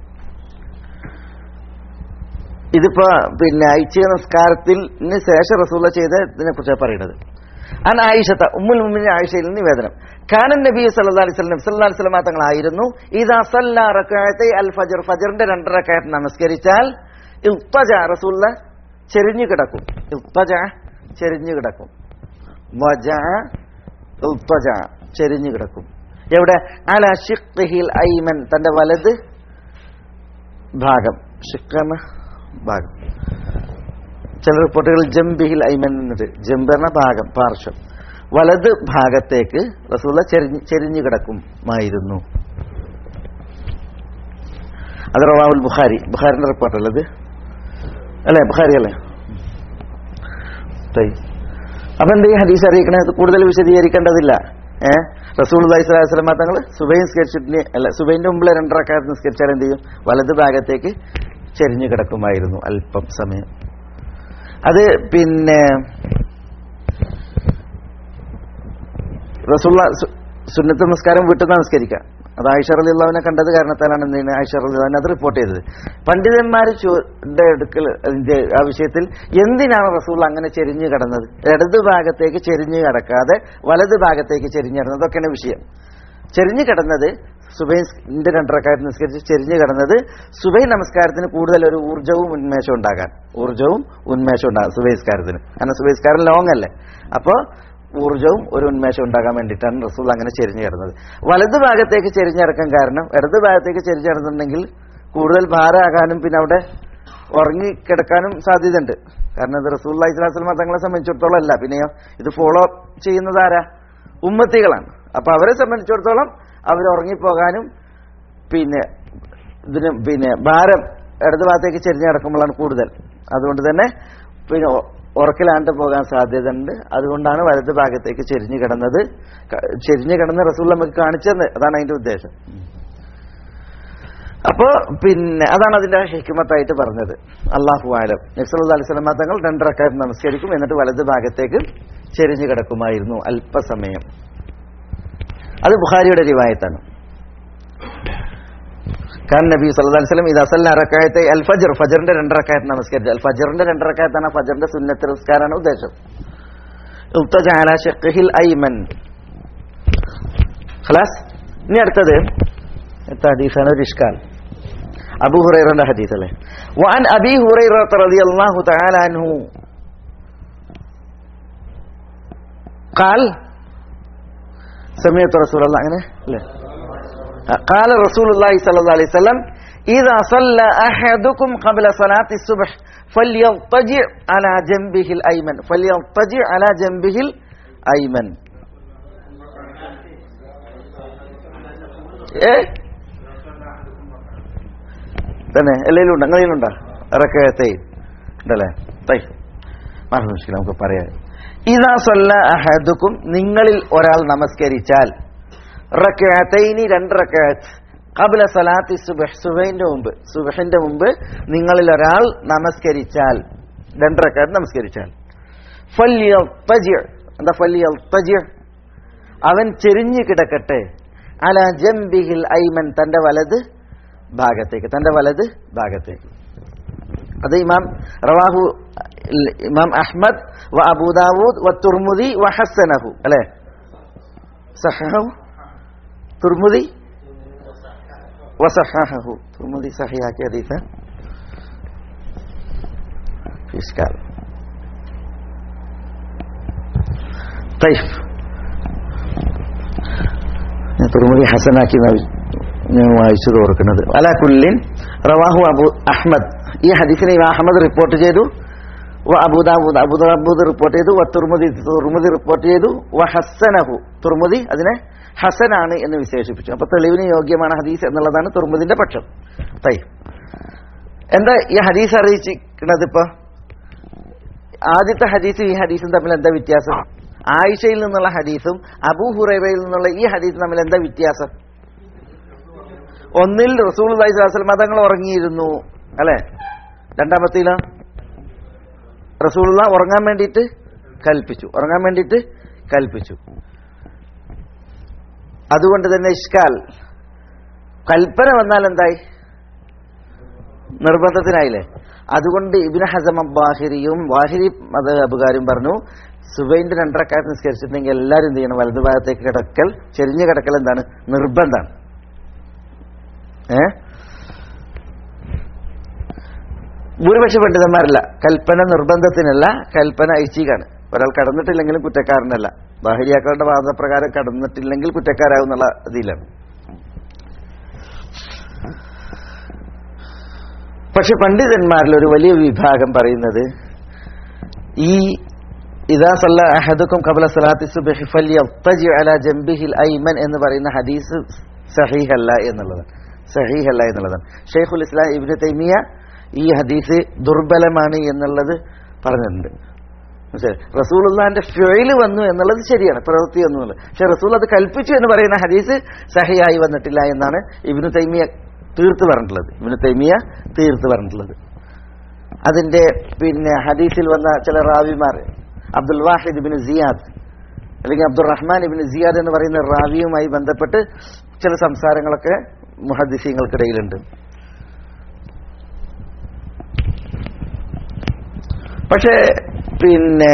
ഇതിപ്പോ പിന്നെ ഐച്ഛിക നിസ്കാരത്തിന് ശേഷം റസൂല ചെയ്ത ഇതിനെ കുറിച്ചാണ് പറയുന്നത് അൻ ആയിഷത്ത ഉമ്മുൽ മുമ്മിന് ആയിഷയിൽ നിന്ന് നിവേദനം കാനൻ നബി സല്ലല്ലാഹു അലൈഹി വസല്ലം സല്ലല്ലാഹു അലൈഹി വസല്ലം തങ്ങളായിരുന്നു ഇദാ സല്ല റകഅത്തൈ അൽ ഫജ്ർ ഫജ്റിന്റെ രണ്ട് റകഅത്ത് നമസ്കരിച്ചാൽ ഇൽത്തജ റസൂല ചെരിഞ്ഞു കിടക്കും ഇൽത്തജ ചെരിഞ്ഞു കിടക്കും വജ ഇൽത്തജ ചെരിഞ്ഞു കിടക്കും എവിടെ അല ഷിഖ്ഹിൽ ഐമൻ തന്റെ വലത് ഭാഗം ഷിഖ് ഭാഗം ചില റിപ്പോർട്ടുകൾ ജംബിഹിൽ ഐമൻ എന്നത് ജംബ് എന്ന ഭാഗം പാർശ്വം വലത് ഭാഗത്തേക്ക് റസൂല ചെരിഞ്ഞ് ചെരിഞ്ഞു കിടക്കുമായിരുന്നു അത് റവാവുൽ ബുഖാരി ബുഖാരിന്റെ റിപ്പോർട്ടല്ലേ ഇത് അല്ലേ ബുഖാരി അല്ലേ തൈ. അപ്പൊ എന്ത് ഈ ഹദീസ് അറിയിക്കണേ അത് കൂടുതൽ വിശദീകരിക്കേണ്ടതില്ല ഏഹ് റസൂൽ അലൈഹിസ്ലാം തങ്ങൾ സുബൈ നിസ്കരിച്ചിട്ട് അല്ല സുബൈന്റെ മുമ്പിൽ രണ്ടരക്കാലത്ത് നിസ്കരിച്ചാൽ എന്ത് ചെയ്യും വലത് ഭാഗത്തേക്ക് ചെരിഞ്ഞു കിടക്കുമായിരുന്നു അല്പം സമയം അത് പിന്നെ റസൂള്ള സു- സുന്നത്ത് നമസ്കാരം വീട്ടിൽ നിന്ന് നമസ്കരിക്കുക അത് ആയിഷ അലിള്ളാവിനെ കണ്ടത് കാരണത്താലാണ് എന്തിന് ആയിഷ അലിള്ളാവിനെ അത് റിപ്പോർട്ട് ചെയ്തത് പണ്ഡിതന്മാർ എടുക്കൽ അതിന്റെ ആ വിഷയത്തിൽ എന്തിനാണ് റസൂൾ അങ്ങനെ ചെരിഞ്ഞു കിടന്നത് ഇടത് ഭാഗത്തേക്ക് ചെരിഞ്ഞു കിടക്കാതെ വലത് ഭാഗത്തേക്ക് ചെരിഞ്ഞു കിടന്നത് അതൊക്കെയാണ് വിഷയം ചെരിഞ്ഞു കിടന്നത് സുബൈന്റെ രണ്ടരക്കാരത്ത് നിസ്കരിച്ച് ചെരിഞ്ഞു കിടന്നത് സുബൈ നമസ്കാരത്തിന് കൂടുതൽ ഒരു ഊർജവും ഉന്മേഷവും ഉണ്ടാകാൻ ഊർജവും ഉന്മേഷവും ഉണ്ടാകാം സുബൈസ്കാരത്തിന് കാരണം സുബൈസ്കാരൻ ലോങ് അല്ലേ അപ്പോൾ ഊർജവും ഒരു ഉന്മേഷം ഉണ്ടാകാൻ വേണ്ടിയിട്ടാണ് റസൂൽ അങ്ങനെ ചെരിഞ്ഞു കിടന്നത് വലത് ഭാഗത്തേക്ക് ചെരിഞ്ഞിറക്കാൻ കാരണം ഇടത് ഭാഗത്തേക്ക് ചെരിഞ്ഞു കിടന്നിട്ടുണ്ടെങ്കിൽ കൂടുതൽ ഭാരമാകാനും പിന്നെ അവിടെ ഉറങ്ങിക്കിടക്കാനും സാധ്യതയുണ്ട് കാരണം ഇത് റസൂൽ ഇസ്ലാസ്ലമ തങ്ങളെ സംബന്ധിച്ചിടത്തോളം അല്ല പിന്നെയോ ഇത് ഫോളോ ചെയ്യുന്നത് ആരാ ഉമ്മത്തികളാണ് അപ്പൊ അവരെ സംബന്ധിച്ചിടത്തോളം അവർ ഉറങ്ങിപ്പോകാനും പിന്നെ ഇതിന് പിന്നെ ഭാരം ഇടത് ഭാഗത്തേക്ക് ചെരിഞ്ഞ് കിടക്കുമ്പോഴാണ് കൂടുതൽ അതുകൊണ്ട് തന്നെ പിന്നെ ഉ- ഉറക്കിലാണ്ട് പോകാൻ സാധ്യതയുണ്ട് അതുകൊണ്ടാണ് വലത് ഭാഗത്തേക്ക് ചെരിഞ്ഞു കിടന്നത് ക- ചെരിഞ്ഞു കിടന്ന് റസൂൽ നമുക്ക് കാണിച്ചത് അതാണ് അതിന്റെ ഉദ്ദേശം അപ്പോ പിന്നെ അതാണ് അതിന്റെ ഹിക്കുമത്തായിട്ട് പറഞ്ഞത് അള്ളാഹു ആലം നക്സൽ അലിസ്ലമ തങ്ങൾ രണ്ടരക്കാർ നമസ്കരിക്കും എന്നിട്ട് വലത് ഭാഗത്തേക്ക് ചെരിഞ്ഞു കിടക്കുമായിരുന്നു അല്പസമയം അത് ബുഖാരിയുടെ റിവായത്താണ് കാൻ നബി സല്ലല്ലാഹു അലൈഹി വസല്ലം ഇദാ സല്ല റകഅത്തൈ അൽ ഫജ്ർ ഫജ്റിന്റെ രണ്ട് റകഅത്ത് നമസ്കരിച്ചു അൽ ഫജ്റിന്റെ രണ്ട് റകഅത്താണ് ഫജ്റിന്റെ സുന്നത്ത് നിസ്കാരമാണ് ഉദ്ദേശം ഉത്തജ അലാ ഷഖ്ഹിൽ ഐമൻ ഖലാസ് ഇനി അടുത്തത് അടുത്ത ഹദീസാണ് ഒരു ഇഷ്കാൽ അബൂ ഹുറൈറന്റെ ഹദീസ് അല്ലേ വഅൻ അബി ഹുറൈറ റളിയല്ലാഹു തആല അൻഹു قال سمعت رسول الله അങ്ങനെ അല്ലേ قال رسول الله صلى الله عليه وسلم إذا صلى أحدكم قبل صلاة الصبح فليضطجع على جنبه الأيمن فليضطجع على جنبه الأيمن ഏ തന്നെ എല്ലാവരും ഉണ്ടോ നിങ്ങളിലുണ്ടോ ഇറക്കത്തെ ഉണ്ടല്ലേ തൈ മാർഗം നമുക്ക് പറയാം ഇതാ സൊല്ല അഹദുക്കും നിങ്ങളിൽ ഒരാൾ നമസ്കരിച്ചാൽ റക്കഅത്തൈനി രണ്ട് റക്കഅത്ത് ഖബ്ല സലാത്തി സുബഹ് സുബഹിന്റെ മുമ്പ് സുബഹിന്റെ മുമ്പ് നിങ്ങളിൽ ഒരാൾ നമസ്കരിച്ചാൽ രണ്ട് റക്കഅത്ത് നമസ്കരിച്ചാൽ ഫല്യൽത്തജി എന്താ ഫല്യൽത്തജി അവൻ ചെരിഞ്ഞു കിടക്കട്ടെ അല ജംബിഹിൽ ഐമൻ തന്റെ വലത് ഭാഗത്തേക്ക് തന്റെ വലത് ഭാഗത്തേക്ക് അത് ഇമാം റവാഹു ഇമാം അഹ്മദ് വ അബൂദാവൂദ് വ തുർമുദി വ ഹസനഹു അല്ലേ സഹഹു തുർമുദി വസഹഹു തുർമുദി സഹിയാക്കിയ ഹദീസ് ഇഷ്കാൽ طيب ഞാൻ തുറമുടി ഹസനാക്കി എന്നാ ഞാൻ വായിച്ചു തോർക്കുന്നത് അല കുല്ലിൻ റവാഹു അബു അഹ്മദ് ഈ ഹദീസിനെ ഇമാം അഹമ്മദ് റിപ്പോർട്ട് ചെയ്തു വ അബൂദാബൂദ് അബൂദാബൂദ് റിപ്പോർട്ട് ചെയ്തു വ തുർമുദി തുർമുദി റിപ്പോർട്ട് ചെയ്തു വ ഹസനഹു തുർമുദി അതിനെ ഹസനാണ് എന്ന് വിശേഷിപ്പിച്ചു അപ്പൊ തെളിവിന് യോഗ്യമാണ് ഹദീസ് എന്നുള്ളതാണ് തുർമുദിന്റെ പക്ഷം തൈ എന്താ ഈ ഹദീസ് അറിയിച്ചിരിക്കുന്നത് ഇപ്പൊ ആദ്യത്തെ ഹദീസും ഈ ഹദീസും തമ്മിൽ എന്താ വ്യത്യാസം ആയിഷയിൽ നിന്നുള്ള ഹദീസും അബൂ ഹുറൈറയിൽ നിന്നുള്ള ഈ ഹദീസും തമ്മിൽ എന്താ വ്യത്യാസം ഒന്നിൽ റസൂൽ അലൈഹിസ്ലാം തങ്ങൾ ഉറങ്ങിയിരുന്നു അല്ലെ രണ്ടാമത്തേലോ റസൂലുള്ള ഉറങ്ങാൻ വേണ്ടിയിട്ട് കൽപ്പിച്ചു ഉറങ്ങാൻ വേണ്ടിയിട്ട് കൽപ്പിച്ചു അതുകൊണ്ട് തന്നെ ഇഷ്കാൽ കൽപ്പന വന്നാൽ എന്തായി നിർബന്ധത്തിനായില്ലേ അതുകൊണ്ട് ഇബിന് ഹസം ബാഹിരിയും വാഹിരി മതഅബുകാരും പറഞ്ഞു സുബൈന്റെ രണ്ടരക്കാലത്ത് നിസ്കരിച്ചിട്ടുണ്ടെങ്കിൽ എല്ലാവരും എന്ത് ചെയ്യണം വലതുഭാഗത്തേക്ക് കിടക്കൽ ചെരിഞ്ഞു കിടക്കൽ എന്താണ് നിർബന്ധമാണ് ഏ ഭൂരിപക്ഷ പണ്ഡിതന്മാരല്ല കൽപ്പന നിർബന്ധത്തിനല്ല കൽപ്പന ഐച്ഛികാണ് ഒരാൾ കടന്നിട്ടില്ലെങ്കിലും കുറ്റക്കാരനല്ല ബാഹിരിയാക്കളുടെ വാദപ്രകാരം കടന്നിട്ടില്ലെങ്കിൽ കുറ്റക്കാരാകുന്നുള്ള ഇതിലാണ് പക്ഷെ പണ്ഡിതന്മാരിൽ ഒരു വലിയ വിഭാഗം പറയുന്നത് ഈ ഇതാ സല്ല അഹദുക്കും കബല സലാത്തി സുബഹി ഫല്യത്തജി അല ജംബിഹിൽ ഐമൻ എന്ന് പറയുന്ന ഹദീസ് സഹീഹല്ല എന്നുള്ളതാണ് സഹീഹല്ല എന്നുള്ളതാണ് ഷെയ്ഖുൽ ഇസ്ലാം ഇബ്നു തൈമിയ ഈ ഹദീസ് ദുർബലമാണ് എന്നുള്ളത് പറഞ്ഞിട്ടുണ്ട് റസൂലുള്ളാന്റെ ഫെയില് വന്നു എന്നുള്ളത് ശരിയാണ് പ്രവൃത്തി എന്നുള്ളത് പക്ഷെ റസൂൽ അത് കൽപ്പിച്ചു എന്ന് പറയുന്ന ഹദീസ് സഹിയായി വന്നിട്ടില്ല എന്നാണ് ഇബ്നു തൈമിയ തീർത്ത് പറഞ്ഞിട്ടുള്ളത് ഇബ്നു തൈമിയ തീർത്ത് പറഞ്ഞിട്ടുള്ളത് അതിന്റെ പിന്നെ ഹദീസിൽ വന്ന ചില റാവിമാർ അബ്ദുൽ വാഹിദ് ഇബിൻ സിയാദ് അല്ലെങ്കിൽ അബ്ദുൾ റഹ്മാൻ ഇബിൻ സിയാദ് എന്ന് പറയുന്ന റാവിയുമായി ബന്ധപ്പെട്ട് ചില സംസാരങ്ങളൊക്കെ മുഹദ്ദിസീങ്ങൾക്കിടയിലുണ്ട് പക്ഷേ പിന്നെ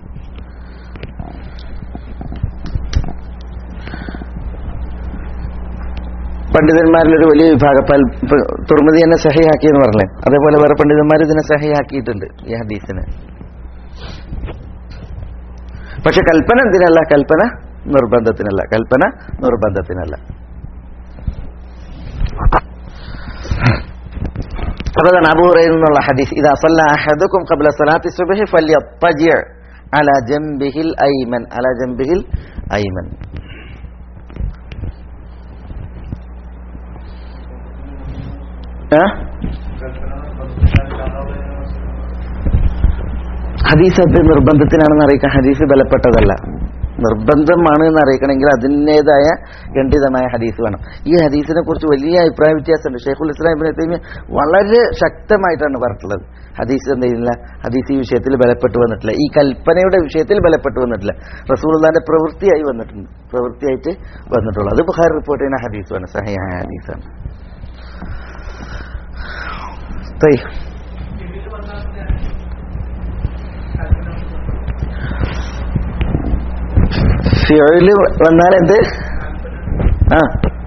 പണ്ഡിതന്മാരിൽ ഒരു വലിയ വിഭാഗം തുറമുതി തന്നെ സഹിയാക്കി എന്ന് പറഞ്ഞേ അതേപോലെ വേറെ പണ്ഡിതന്മാർ ഇതിനെ സഹിയാക്കിയിട്ടുണ്ട് ഈ ഹദീസിന് പക്ഷെ കൽപ്പന എന്തിനല്ല കൽപ്പന നിർബന്ധത്തിനല്ല കൽപ്പന നിർബന്ധത്തിനല്ല അതാണ് അബൂറയിൽ നിന്നുള്ള ഹദീസ് ഇതാ സല്ല അഹദുക്കും ഖബ്ല സലാത്തി സുബ്ഹി ഫല്യത്തജി അല ജംബിഹിൽ ഐമൻ അല ജംബിഹിൽ ഐമൻ ഹദീസ് അത് നിർബന്ധത്തിനാണെന്ന് അറിയിക്കാൻ ഹദീസ് ബലപ്പെട്ടതല്ല നിർബന്ധമാണ് എന്ന് അറിയിക്കണമെങ്കിൽ അതിൻ്റെതായ ഖണ്ഡിതമായ ഹദീസ് വേണം ഈ ഹദീസിനെ കുറിച്ച് വലിയ അഭിപ്രായ വ്യത്യാസമുണ്ട് ഷെയ്ഖുൽ ഇസ്ലാം ഇബ്നു തൈമിയ വളരെ ശക്തമായിട്ടാണ് പറഞ്ഞിട്ടുള്ളത് ഹദീസ് എന്തെയ്യില്ല ഹദീസ് ഈ വിഷയത്തിൽ ബലപ്പെട്ടു വന്നിട്ടില്ല ഈ കൽപ്പനയുടെ വിഷയത്തിൽ ബലപ്പെട്ടു വന്നിട്ടില്ല റസൂൽദാന്റെ പ്രവൃത്തിയായി വന്നിട്ടുണ്ട് പ്രവൃത്തിയായിട്ട് വന്നിട്ടുള്ളത് അത് ബുഖാർ റിപ്പോർട്ട് ചെയ്യുന്ന ഹദീസാണ് സഹിയായ ഹദീസാണ് طيب ഫിയല് വന്നാൽ എന്ത് ആ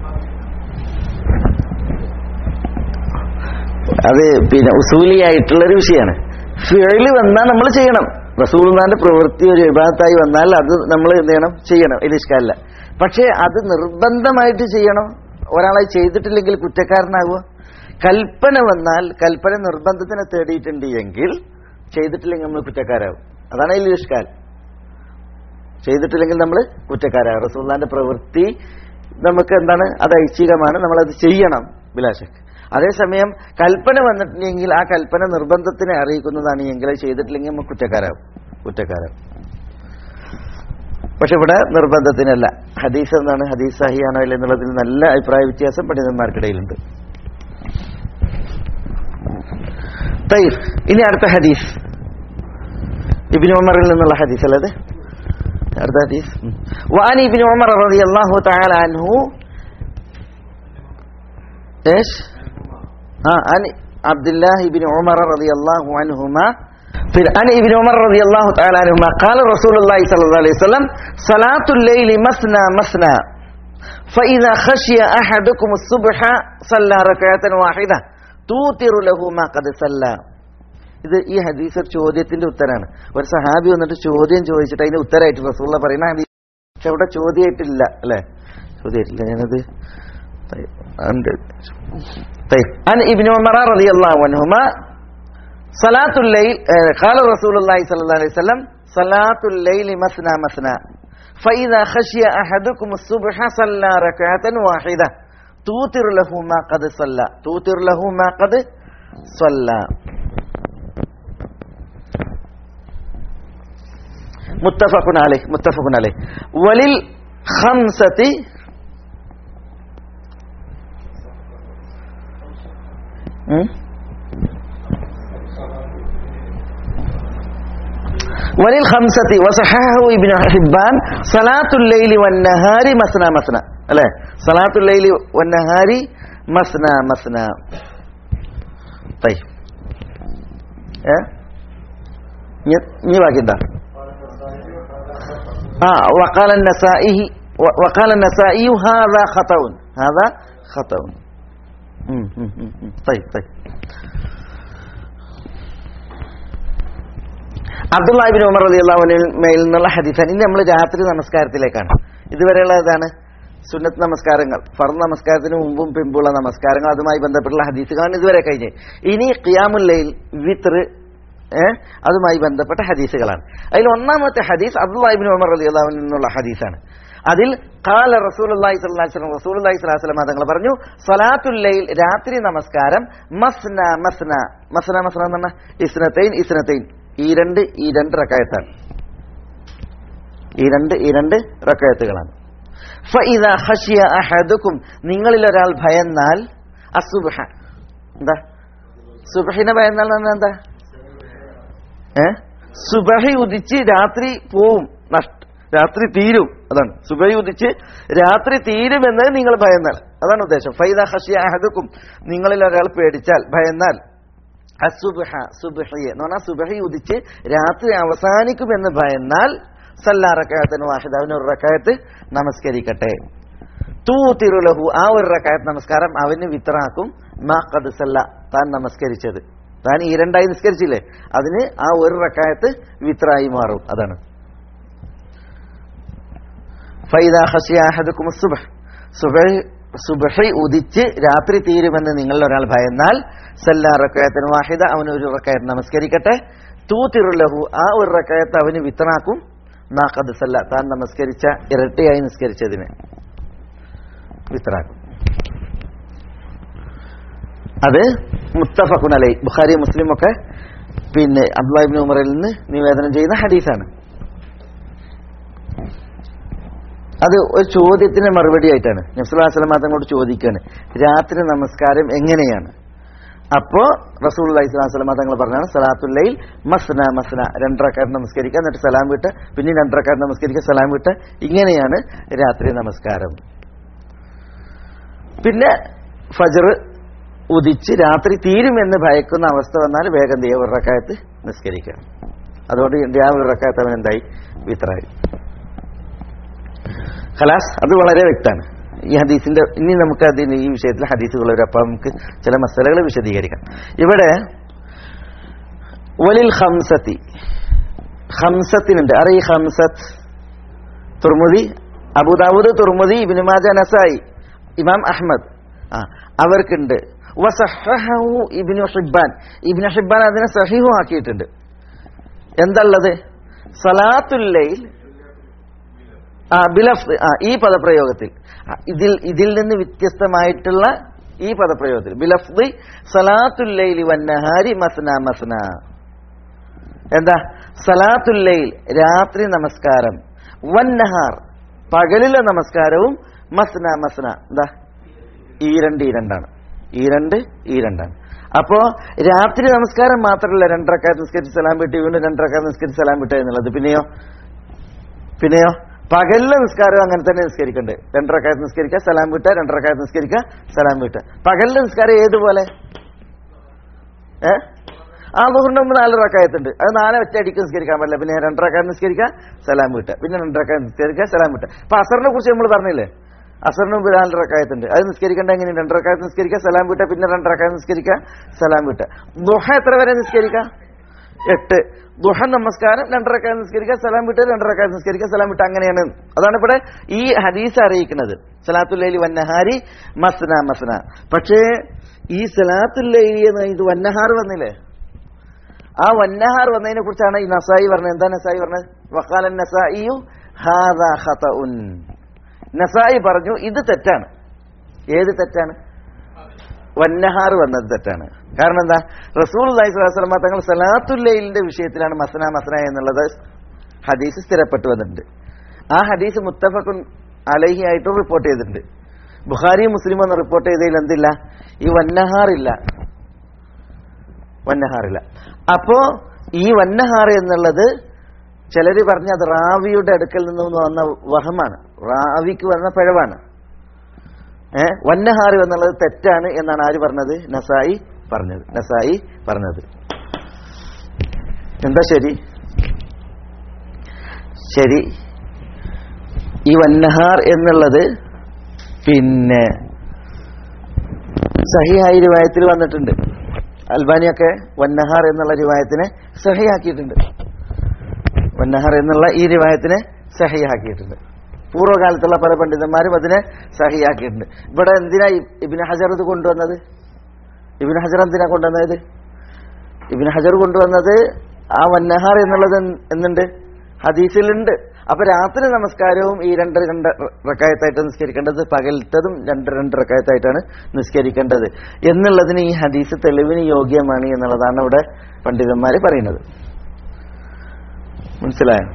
അത് പിന്നെ ഉസൂലിയായിട്ടുള്ളൊരു വിഷയമാണ് ഫിയല് വന്നാൽ നമ്മൾ ചെയ്യണം റസൂൽമാന്റെ പ്രവൃത്തി ഒരു വിഭാഗത്തായി വന്നാൽ അത് നമ്മൾ എന്ത് ചെയ്യണം ചെയ്യണം ഇലിഷ്കല്ല പക്ഷേ അത് നിർബന്ധമായിട്ട് ചെയ്യണം ഒരാളെ ചെയ്തിട്ടില്ലെങ്കിൽ കുറ്റക്കാരനാകുമോ കൽപ്പന വന്നാൽ കൽപ്പന നിർബന്ധത്തിനെ തേടിയിട്ടുണ്ട് എങ്കിൽ ചെയ്തിട്ടില്ലെങ്കിൽ നമ്മൾ കുറ്റക്കാരാകും അതാണ് ഇലിഷ്കാൽ ചെയ്തിട്ടില്ലെങ്കിൽ നമ്മൾ കുറ്റക്കാരാകും റസൂല്ലാന്റെ പ്രവൃത്തി നമുക്ക് എന്താണ് അത് ഐച്ഛികമാണ് നമ്മളത് ചെയ്യണം ബിലാശക്ക് അതേസമയം കൽപ്പന വന്നിട്ടുണ്ടെങ്കിൽ ആ കൽപ്പന നിർബന്ധത്തിനെ അറിയിക്കുന്നതാണ് എങ്കിൽ അത് ചെയ്തിട്ടില്ലെങ്കിൽ നമ്മൾ കുറ്റക്കാരാകും കുറ്റക്കാരാകും പക്ഷെ ഇവിടെ നിർബന്ധത്തിനല്ല ഹദീസ് എന്താണ് ഹദീസ് സഹിയാണോ ഇല്ല എന്നുള്ളതിൽ നല്ല അഭിപ്രായ വ്യത്യാസം പണ്ഡിതന്മാർക്കിടയിലുണ്ട് തൈർ ഇനി അടുത്ത ഹദീസ് ഇബിൻ ഉമറിൽ നിന്നുള്ള ഹദീസ് അല്ലത് അടുത്ത ഹദീസ് ഉം. وعن ابن عمر رضي الله تعالى عنه ايش ها عن عبد الله بن عمر رضي الله عنهما फिर عن ابن عمر رضي الله تعالى عنهما قال رسول الله صلى الله عليه وسلم صلاة الليل مثنى مثنى فإذا خشي أحدكم الصبح صلى ركعة واحدة توتر له ما قد صلى ഇത് ഈ ഹദീസ് ഒരു ചോദ്യത്തിന്റെ ഉത്തരാണ് ഒരു സഹാബി വന്നിട്ട് ചോദ്യം ചോദിച്ചിട്ട് അതിന്റെ ഉത്തരമായിട്ട് റസൂള്ള പറയുന്ന ഹദീസ് പക്ഷെ അവിടെ ചോദ്യമായിട്ടില്ല അല്ലെ ചോദ്യമായിട്ടില്ല ഞാനത് طيب. ഉണ്ട്. طيب. عن ابن عمر رضي الله عنهما صلاة الليل آه، قال رسول الله صلى الله عليه وسلم صلاة الليل مثنى مثنى فإذا خشي أحدكم الصبح صلى ركعة واحدة توتر له ما قد صلى توتر له ما قد صلى متفق عليه متفق عليه وللخمسة م? وللخمسة وصححه ابن حبان صلاة الليل والنهار مثنى مثنى അല്ലേ صلاة الليل والنهار مثنى مثنى طيب ഏ ഇനി- ഇനി ബാക്കി എന്താ آه وقال النسائي وقال النسائي هذا خطأ هذا خطأ مم، مم، مم، مم. طيب طيب അബ്ദുല്ലാഹിബിൻ ഉമർ അലി അള്ളാഹുവിൽ നിന്നുള്ള ഹദീസാണ് ഇനി നമ്മൾ രാത്രി നമസ്കാരത്തിലേക്കാണ് ഇതുവരെയുള്ള ഇതാണ് സുന്നത്ത് നമസ്കാരങ്ങൾ ഫർ നമസ്കാരത്തിന് മുമ്പും പിമ്പുള്ള നമസ്കാരങ്ങൾ അതുമായി ബന്ധപ്പെട്ടുള്ള ഹദീസുകളാണ് ഇതുവരെ കഴിഞ്ഞ് ഇനി ഖിയാമുല്ലയിൽ വിത്ർ ഏഹ് അതുമായി ബന്ധപ്പെട്ട ഹദീസുകളാണ് അതിൽ ഒന്നാമത്തെ ഹദീസ് അബ്ദുല്ലാഹിബിൻ ഉമർ അലി അള്ളാഹുവിൽ നിന്നുള്ള ഹദീസാണ് അതിൽ കാല റസൂലുള്ളാഹി സ്വല്ലല്ലാഹി അലൈഹി വസല്ലം റസൂലുള്ളാഹി സ്വല്ലല്ലാഹി അലൈഹി വസല്ലം തങ്ങൾ പറഞ്ഞു സലാത്തുൽ ലൈൽ രാത്രി നമസ്കാരം മസ്ന മസ്ന മസ്ന മസ്ന എന്ന് പറഞ്ഞാൽ ഇസ്നത്തൈൻ ഇസ്നത്തൈൻ ഈ രണ്ട് ഈ രണ്ട് റക്കായത്താണ് ഈ രണ്ട് ഈ രണ്ട് റക്കായത്തുകളാണ് ഫഇദാ ഖശിയ അഹദുക്കും നിങ്ങളിൽ ഒരാൾ ഭയന്നാൽ അസുബ്ഹ എന്താ സുബ്ഹിനെ ഭയന്നാൽ എന്ന് എന്താ ഏ സുബഹി ഉദിച്ച് രാത്രി പോവും നഷ്ട രാത്രി തീരും അതാണ് സുബഹി ഉദിച്ച് രാത്രി തീരുമെന്ന് നിങ്ങൾ ഭയന്നാൽ അതാണ് ഉദ്ദേശം ഫൈദ ഹഷിയ അഹദുക്കും നിങ്ങളിൽ ഒരാൾ പേടിച്ചാൽ ഭയന്നാൽ അസുബഹ സുബഹിയെ എന്ന് പറഞ്ഞാൽ സുബഹി ഉദിച്ച് രാത്രി അവസാനിക്കുമെന്ന് ഭയന്നാൽ സല്ലാ റക്കായത്തിന് വാഹിദ് അവന് ഒരു റക്കായത്ത് നമസ്കരിക്കട്ടെ തൂ തിരുലഹു ആ ഒരു റക്കായത്ത് നമസ്കാരം അവന് വിത്രാക്കും മാ കത് സല്ല താൻ നമസ്കരിച്ചത് താൻ ഈ രണ്ടായി നിസ്കരിച്ചില്ലേ അതിന് ആ ഒരു റക്കായത്ത് വിത്രായി മാറും അതാണ് ഫൈദ ഹസിയാഹദുക്കും സുബഹ് സുബഹ് സുബഹി ഉദിച്ച് രാത്രി തീരുമെന്ന് നിങ്ങൾ ഒരാൾ ഭയന്നാൽ സല്ലാ റക്കായത്തിന് വാഹിദ അവന് ഒരു റക്കായത്ത് നമസ്കരിക്കട്ടെ തൂത്തിറുലഹു ആ ഒരു റക്കായത്ത് അവന് വിത്തനാക്കും നാഖദ് സല്ല താൻ നമസ്കരിച്ച ഇരട്ടിയായി നിസ്കരിച്ചതിന് വിത്തനാക്കും അത് മുത്തഫഖുൻ അലൈ ബുഖാരി മുസ്ലിം ഒക്കെ പിന്നെ അബ്ദുല്ലാഹിബ്നു ഉമറിൽ നിന്ന് നിവേദനം ചെയ്യുന്ന ഹദീസാണ് അത് ഒരു ചോദ്യത്തിന് മറുപടി ആയിട്ടാണ് നബ്സുല്ലാസ്ലം തങ്ങളോട് ചോദിക്കുകയാണ് രാത്രി നമസ്കാരം എങ്ങനെയാണ് അപ്പോ റസൂൽ അലൈഹിസ്ലാം തങ്ങൾ പറഞ്ഞാണ് സലാത്തുല്ലയിൽ മസ്ന മസ്ന രണ്ടരക്കാരൻ നമസ്കരിക്കുക എന്നിട്ട് സലാം വിട്ട് പിന്നെ രണ്ടരക്കാരൻ നമസ്കരിക്കുക സലാം വിട്ട് ഇങ്ങനെയാണ് രാത്രി നമസ്കാരം പിന്നെ ഫജർ ഉദിച്ച് രാത്രി തീരുമെന്ന് ഭയക്കുന്ന അവസ്ഥ വന്നാൽ വേഗം ദേവറക്കായത്ത് നിസ്കരിക്കുക അതുകൊണ്ട് ദേവറക്കായത്ത് അവൻ എന്തായി വിത്രായി ഖലാസ് അത് വളരെ വ്യക്തമാണ് ഈ ഹദീസിന്റെ ഇനി നമുക്ക് അതിന് ഈ വിഷയത്തിൽ ഹദീസുകൾ വരും അപ്പൊ നമുക്ക് ചില മസലകൾ വിശദീകരിക്കാം ഇവിടെ വലിൽ ഹംസത്തി ഹംസത്തിനുണ്ട് അറിയ ഹംസത്ത് തുർമുദി അബുദാവൂദ് തുർമുദി ഇബിന് മാജ നസായി ഇമാം അഹ്മദ് ആ അവർക്കുണ്ട് വസഹഹു ഇബ്നു ഹിബ്ബാൻ ഇബ്നു ഹിബ്ബാൻ അതിനെ സഹിഹു ആക്കിയിട്ടുണ്ട് എന്താള്ളത് സലാത്തുല്ലൈൽ ആ ബിലഫ് ആ ഈ പദപ്രയോഗത്തിൽ ആ, ഇതിൽ ഇതിൽ നിന്ന് വ്യത്യസ്തമായിട്ടുള്ള ഈ പദപ്രയോഗത്തിൽ ബിലഫ്ദി സലാത്തുല്ലൈലി വന്നഹാരി മസ്ന മസ്ന എന്താ സലാത്തുല്ലൈൽ രാത്രി നമസ്കാരം വന്നഹാർ പകലിലെ നമസ്കാരവും മസ്ന മസ്ന എന്താ ഈ രണ്ട് ഈ രണ്ടാണ് ഈ രണ്ട് ഈ രണ്ടാണ് അപ്പോ രാത്രി നമസ്കാരം മാത്രമല്ല രണ്ടരക്കാലത്ത് നിസ്കരിച്ച് സലാം വിട്ട് വീണ്ടും രണ്ടരക്കാലത്ത് നിസ്കരിച്ച് സലാം വിട്ട് എന്നുള്ളത് പിന്നെയോ പിന്നെയോ പകലിലെ നിസ്കാരം അങ്ങനെ തന്നെ നിസ്കരിക്കണ്ടേ രണ്ടരക്കാലത്ത് നിസ്കരിക്കുക സലാം വിട്ട രണ്ടരക്കാലത്ത് നിസ്കരിക്കുക സലാം വിട്ട പകലിലെ നിസ്കാരം ഏതുപോലെ ഏ ആ ദുഹറിന്റെ മുമ്പ് നാല് റക്കായത്തുണ്ട് അത് നാല് ഒറ്റ അടിക്ക് നിസ്കരിക്കാൻ പറ്റില്ല പിന്നെ രണ്ടരക്കാലത്ത് നിസ്കരിക്കുക സലാം വിട്ട പിന്നെ രണ്ടരക്കാലത്ത് നിസ്കരിക്കുക സലാം വിട്ട അപ്പൊ അസറിനെ കുറിച്ച് നമ്മൾ പറഞ്ഞില്ലേ അസറിന് മുമ്പ് നാല് റക്കായത്തുണ്ട് അത് നിസ്കരിക്കേണ്ട എങ്ങനെ രണ്ടരക്കാലത്ത് നിസ്കരിക്കുക സലാം വിട്ട പിന്നെ രണ്ടരക്കാലത്ത് നിസ്കരിക്കുക സലാം വിട്ട ദുഹ എത്ര വരെ നിസ്കരിക്കാം എട്ട് ദുഹ നമസ്കാരം രണ്ടരക്കാലത്ത് നിസ്കരിക്കുക സലാം വിട്ട് രണ്ടരക്കാലത്ത് നിസ്കരിക്കുക സലാം വിട്ട് അങ്ങനെയാണ് അതാണ് ഇവിടെ ഈ ഹദീസ് അറിയിക്കുന്നത് സലാത്തുല്ലൈലി വന്നഹാരി മസ്ന മസ്ന പക്ഷേ ഈ സലാത്തുല്ലൈലി എന്ന് ഇത് വന്നഹാർ വന്നില്ലേ ആ വന്നഹാർ വന്നതിനെ കുറിച്ചാണ് ഈ നസായി പറഞ്ഞത് എന്താ നസായി പറഞ്ഞത് വഖാലൻ നസായിയു ഹാദാ ഖതഉൻ നസായി പറഞ്ഞു ഇത് തെറ്റാണ് ഏത് തെറ്റാണ് വന്നഹാർ വന്നത് തെറ്റാണ് കാരണം എന്താ റസൂൽ അലൈഹിസ്ലാമ തങ്ങൾ സലാത്തുല്ലയിലിന്റെ വിഷയത്തിലാണ് മസന മസന എന്നുള്ളത് ഹദീസ് സ്ഥിരപ്പെട്ടു വന്നിട്ടുണ്ട് ആ ഹദീസ് മുത്തഫഖുൻ അലഹി ആയിട്ടും റിപ്പോർട്ട് ചെയ്തിട്ടുണ്ട് ബുഖാരി മുസ്ലിം എന്ന് റിപ്പോർട്ട് ചെയ്തതിൽ എന്തില്ല ഈ വന്നഹാറില്ല വന്നഹാറില്ല അപ്പോ ഈ വന്നഹാർ എന്നുള്ളത് ചിലര് പറഞ്ഞ അത് റാവിയുടെ അടുക്കൽ നിന്ന് വന്ന വഹമാണ് റാവിക്ക് വന്ന പിഴവാണ് ഏ വന്നഹാറി എന്നുള്ളത് തെറ്റാണ് എന്നാണ് ആര് പറഞ്ഞത് നസായി പറഞ്ഞത് നസായി പറഞ്ഞത് എന്താ ശരി ശരി ഈ വന്നഹാർ എന്നുള്ളത് പിന്നെ സഹിയായി രൂപായത്തിൽ വന്നിട്ടുണ്ട് അൽബാനിയൊക്കെ വന്നഹാർ എന്നുള്ള രൂപായത്തിനെ സഹിയാക്കിയിട്ടുണ്ട് വന്നഹാർ എന്നുള്ള ഈ രൂപായത്തിനെ സഹിയാക്കിയിട്ടുണ്ട് പൂർവ്വകാലത്തുള്ള പല പണ്ഡിതന്മാരും അതിനെ സഹിയാക്കിയിട്ടുണ്ട് ഇവിടെ എന്തിനാ ഇബിന് ഹജർ ഇത് കൊണ്ടുവന്നത് ഇബിന് ഹജർ എന്തിനാ കൊണ്ടുവന്നത് ഇബിന് ഹജർ കൊണ്ടുവന്നത് ആ വന്നഹാർ എന്നുള്ളത് എന്നുണ്ട് ഹദീസിലുണ്ട് അപ്പൊ രാത്രി നമസ്കാരവും ഈ രണ്ട് രണ്ട് റക്കായത്തായിട്ട് നിസ്കരിക്കേണ്ടത് പകലത്തതും രണ്ട് രണ്ട് റക്കായത്തായിട്ടാണ് നിസ്കരിക്കേണ്ടത് എന്നുള്ളതിന് ഈ ഹദീസ് തെളിവിന് യോഗ്യമാണ് എന്നുള്ളതാണ് ഇവിടെ പണ്ഡിതന്മാർ പറയുന്നത് മനസ്സിലായോ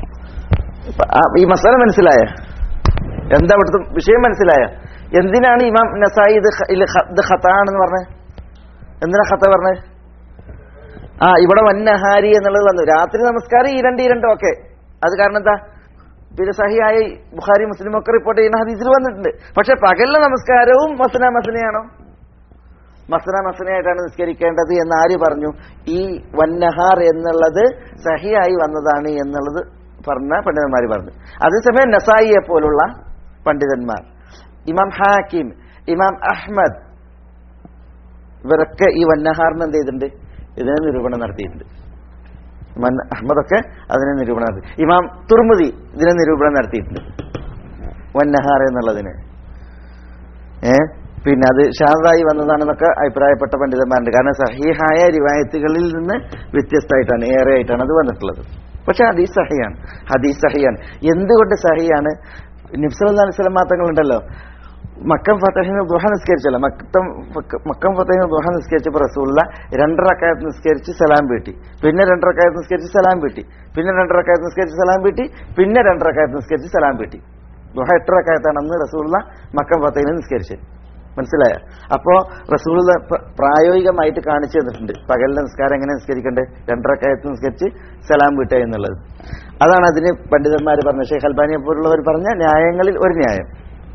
ഈ മസാല മനസ്സിലായ എന്താ ഇവിടുത്തെ വിഷയം മനസ്സിലായ എന്തിനാണ് ഇമാം നസായി ഇത് ഇത് ഖത്താണെന്ന് പറഞ്ഞത് എന്തിനാ ഖത്ത പറഞ്ഞത് ആ ഇവിടെ വന്നഹാരി എന്നുള്ളത് വന്നു രാത്രി നമസ്കാരം ഈ രണ്ട് ഈ രണ്ടും ഒക്കെ അത് കാരണം എന്താ പിന്നെ സഹിയായി ബുഖാരി മുസ്ലിം ഒക്കെ റിപ്പോർട്ട് ചെയ്യുന്ന ഹദീസിൽ വന്നിട്ടുണ്ട് പക്ഷെ പകലിലെ നമസ്കാരവും മസന മസനയാണോ മസന മസനയായിട്ടാണ് നിസ്കരിക്കേണ്ടത് എന്ന് ആര് പറഞ്ഞു ഈ വന്നഹാർ എന്നുള്ളത് സഹിയായി വന്നതാണ് എന്നുള്ളത് പറഞ്ഞ പണ്ഡിതന്മാർ പറഞ്ഞു അതേസമയം നസായിയെ പോലുള്ള പണ്ഡിതന്മാർ ഇമാം ഹാക്കിം ഇമാം അഹ്മദ് ഇവരൊക്കെ ഈ വന്നഹാറിന് എന്ത് ചെയ്തിട്ടുണ്ട് ഇതിനെ നിരൂപണം നടത്തിയിട്ടുണ്ട് ഇമാം അഹമ്മദൊക്കെ അതിനെ നിരൂപണം നടത്തി ഇമാം തുർമുദി ഇതിനെ നിരൂപണം നടത്തിയിട്ടുണ്ട് വന്നഹാർ എന്നുള്ളതിന് ഏ പിന്നെ അത് ഷാദായി വന്നതാണെന്നൊക്കെ അഭിപ്രായപ്പെട്ട പണ്ഡിതന്മാരുണ്ട് കാരണം സഹീഹായ റിവായത്തുകളിൽ നിന്ന് വ്യത്യസ്തമായിട്ടാണ് ഏറെ ആയിട്ടാണ് അത് വന്നിട്ടുള്ളത് പക്ഷെ ഹദീസ് സഹിയാണ് ഹദീസ് സഹിയാണ് എന്തുകൊണ്ട് സഹിയാണ് നിഫ്സൽ അലിസ്ലാം മാത്രങ്ങളുണ്ടല്ലോ മക്കം ഫത്തഹിന് ദുഹ നിസ്കരിച്ചല്ലോ മക്കം മക്കം ഫത്തഹിന് ദുഹ നിസ്കരിച്ചപ്പോൾ റസൂള്ള രണ്ടരക്കായത്ത് നിസ്കരിച്ച് സലാം വീട്ടി പിന്നെ രണ്ടരക്കായത്ത് നിസ്കരിച്ച് സലാം വീട്ടി പിന്നെ രണ്ടരക്കായത്ത് നിസ്കരിച്ച് സലാം വീട്ടി പിന്നെ രണ്ടരക്കായത്ത് നിസ്കരിച്ച് സലാം വീട്ടി ദുഹ എട്ട് റക്കായത്താണെന്ന് റസൂള്ള മക്കം ഫത്തഹിന് നിസ്കരിച്ചത് മനസ്സിലായ അപ്പോ റസൂൾ പ്രായോഗികമായിട്ട് കാണിച്ചു തന്നിട്ടുണ്ട് പകലിലെ നിസ്കാരം എങ്ങനെ നിസ്കരിക്കണ്ടേ രണ്ടരക്കായത്ത് നിസ്കരിച്ച് സലാം വീട്ടുക എന്നുള്ളത് അതാണ് അതിന് പണ്ഡിതന്മാർ പറഞ്ഞ ഷെയ്ഖ് അൽബാനിയെ പോലുള്ളവർ പറഞ്ഞ ന്യായങ്ങളിൽ ഒരു ന്യായം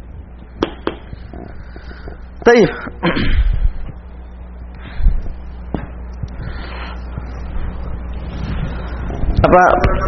طيب അപ്പൊ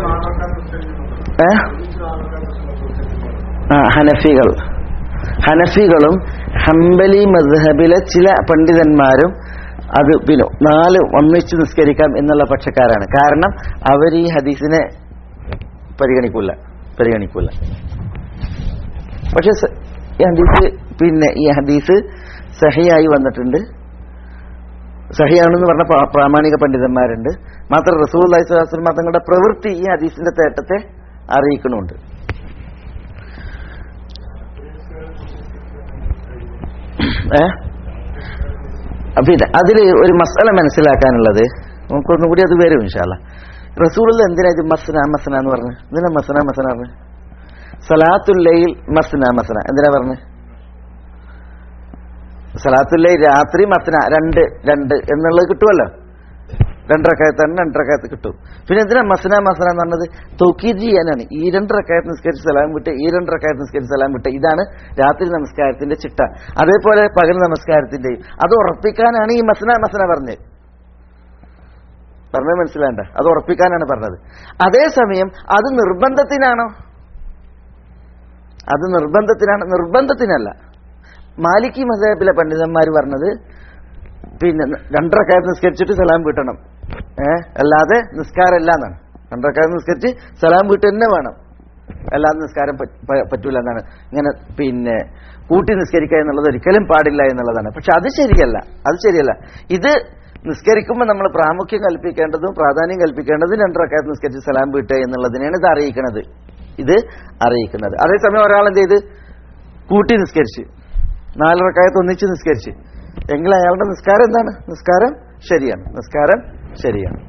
ഹനഫികൾ ഹനഫികളും ഹംബലി മദ്ഹബിലെ ചില പണ്ഡിതന്മാരും അത് പിന്നെ നാല് ഒന്നിച്ച് നിസ്കരിക്കാം എന്നുള്ള പക്ഷക്കാരാണ് കാരണം അവർ ഈ ഹദീസിനെ പരിഗണിക്കൂല പരിഗണിക്കൂല പക്ഷെ ഈ ഹദീസ് പിന്നെ ഈ ഹദീസ് സഹിയായി വന്നിട്ടുണ്ട് സഹിയാണെന്ന് പറഞ്ഞ പ്രാമാണിക പണ്ഡിതന്മാരുണ്ട് മാത്രം റസൂൽ അലൈഹിസ്ലാം തങ്ങളുടെ പ്രവൃത്തി ഈ ഹദീസിന്റെ തേട്ടത്തെ അറിയിക്കണമുണ്ട് ഏ പിന്നെ അതിൽ ഒരു മസാല മനസ്സിലാക്കാനുള്ളത് നമുക്കൊന്നും കൂടി അത് വരും ഇൻഷാല്ല റസൂളിൽ എന്തിനാ ഇത് മസന മസന എന്ന് പറഞ്ഞു എന്തിനാ മസന മസന പറഞ്ഞു സലാത്തുല്ലയിൽ മസന മസന എന്തിനാ പറഞ്ഞു സലാത്തുല്ലൈൽ രാത്രി മസന രണ്ട് രണ്ട് എന്നുള്ളത് കിട്ടുമല്ലോ രണ്ടരക്കായത്താണ് രണ്ടരക്കായത്ത് കിട്ടും പിന്നെ എന്തിനാ മസന മസന എന്ന് പറഞ്ഞത് തൊക്കീത് ചെയ്യാനാണ് ഈ രണ്ടരക്കായത്ത് നിസ്കരിച്ച് സലാം വിട്ട് ഈ രണ്ടരക്കായത്ത് നിസ്കരിച്ച് സലാം വിട്ട് ഇതാണ് രാത്രി നമസ്കാരത്തിന്റെ ചിട്ട അതേപോലെ പകൽ നമസ്കാരത്തിന്റെയും അത് ഉറപ്പിക്കാനാണ് ഈ മസന മസന പറഞ്ഞത് പറഞ്ഞത് മനസ്സിലാണ്ട അത് ഉറപ്പിക്കാനാണ് പറഞ്ഞത് അതേസമയം അത് നിർബന്ധത്തിനാണോ അത് നിർബന്ധത്തിനാണ് നിർബന്ധത്തിനല്ല മാലിക്കി മസേബിലെ പണ്ഡിതന്മാർ പറഞ്ഞത് പിന്നെ രണ്ടരക്കായത്ത് നിസ്കരിച്ചിട്ട് സലാം വീട്ടണം ഏ അല്ലാതെ നിസ്കാരമല്ല എന്നാണ് രണ്ടരക്കായത്ത് നിസ്കരിച്ച് സലാം വീട്ട് തന്നെ വേണം അല്ലാതെ നിസ്കാരം പറ്റ്- പ- പറ്റൂല എന്നാണ് ഇങ്ങനെ പിന്നെ കൂട്ടി നിസ്കരിക്കുക എന്നുള്ളത് ഒരിക്കലും പാടില്ല എന്നുള്ളതാണ് പക്ഷെ അത് ശരിയല്ല അത് ശരിയല്ല ഇത് നിസ്കരിക്കുമ്പോൾ നമ്മൾ പ്രാമുഖ്യം കൽപ്പിക്കേണ്ടതും പ്രാധാന്യം കൽപ്പിക്കേണ്ടതും രണ്ടരക്കായത്ത് നിസ്കരിച്ച് സലാം വീട്ടുക എന്നുള്ളതിനെയാണ് ഇത് അറിയിക്കുന്നത് ഇത് അറിയിക്കുന്നത് അതേസമയം ഒരാൾ എന്ത് ചെയ്ത് കൂട്ടി നിസ്കരിച്ച് നാലരക്കായത്ത് ഒന്നിച്ച് നിസ്കരിച്ച് എങ്കിൽ അയാളുടെ നിസ്കാരം എന്താണ് നിസ്കാരം ശരിയാണ് നിസ്കാരം ശരിയാണ്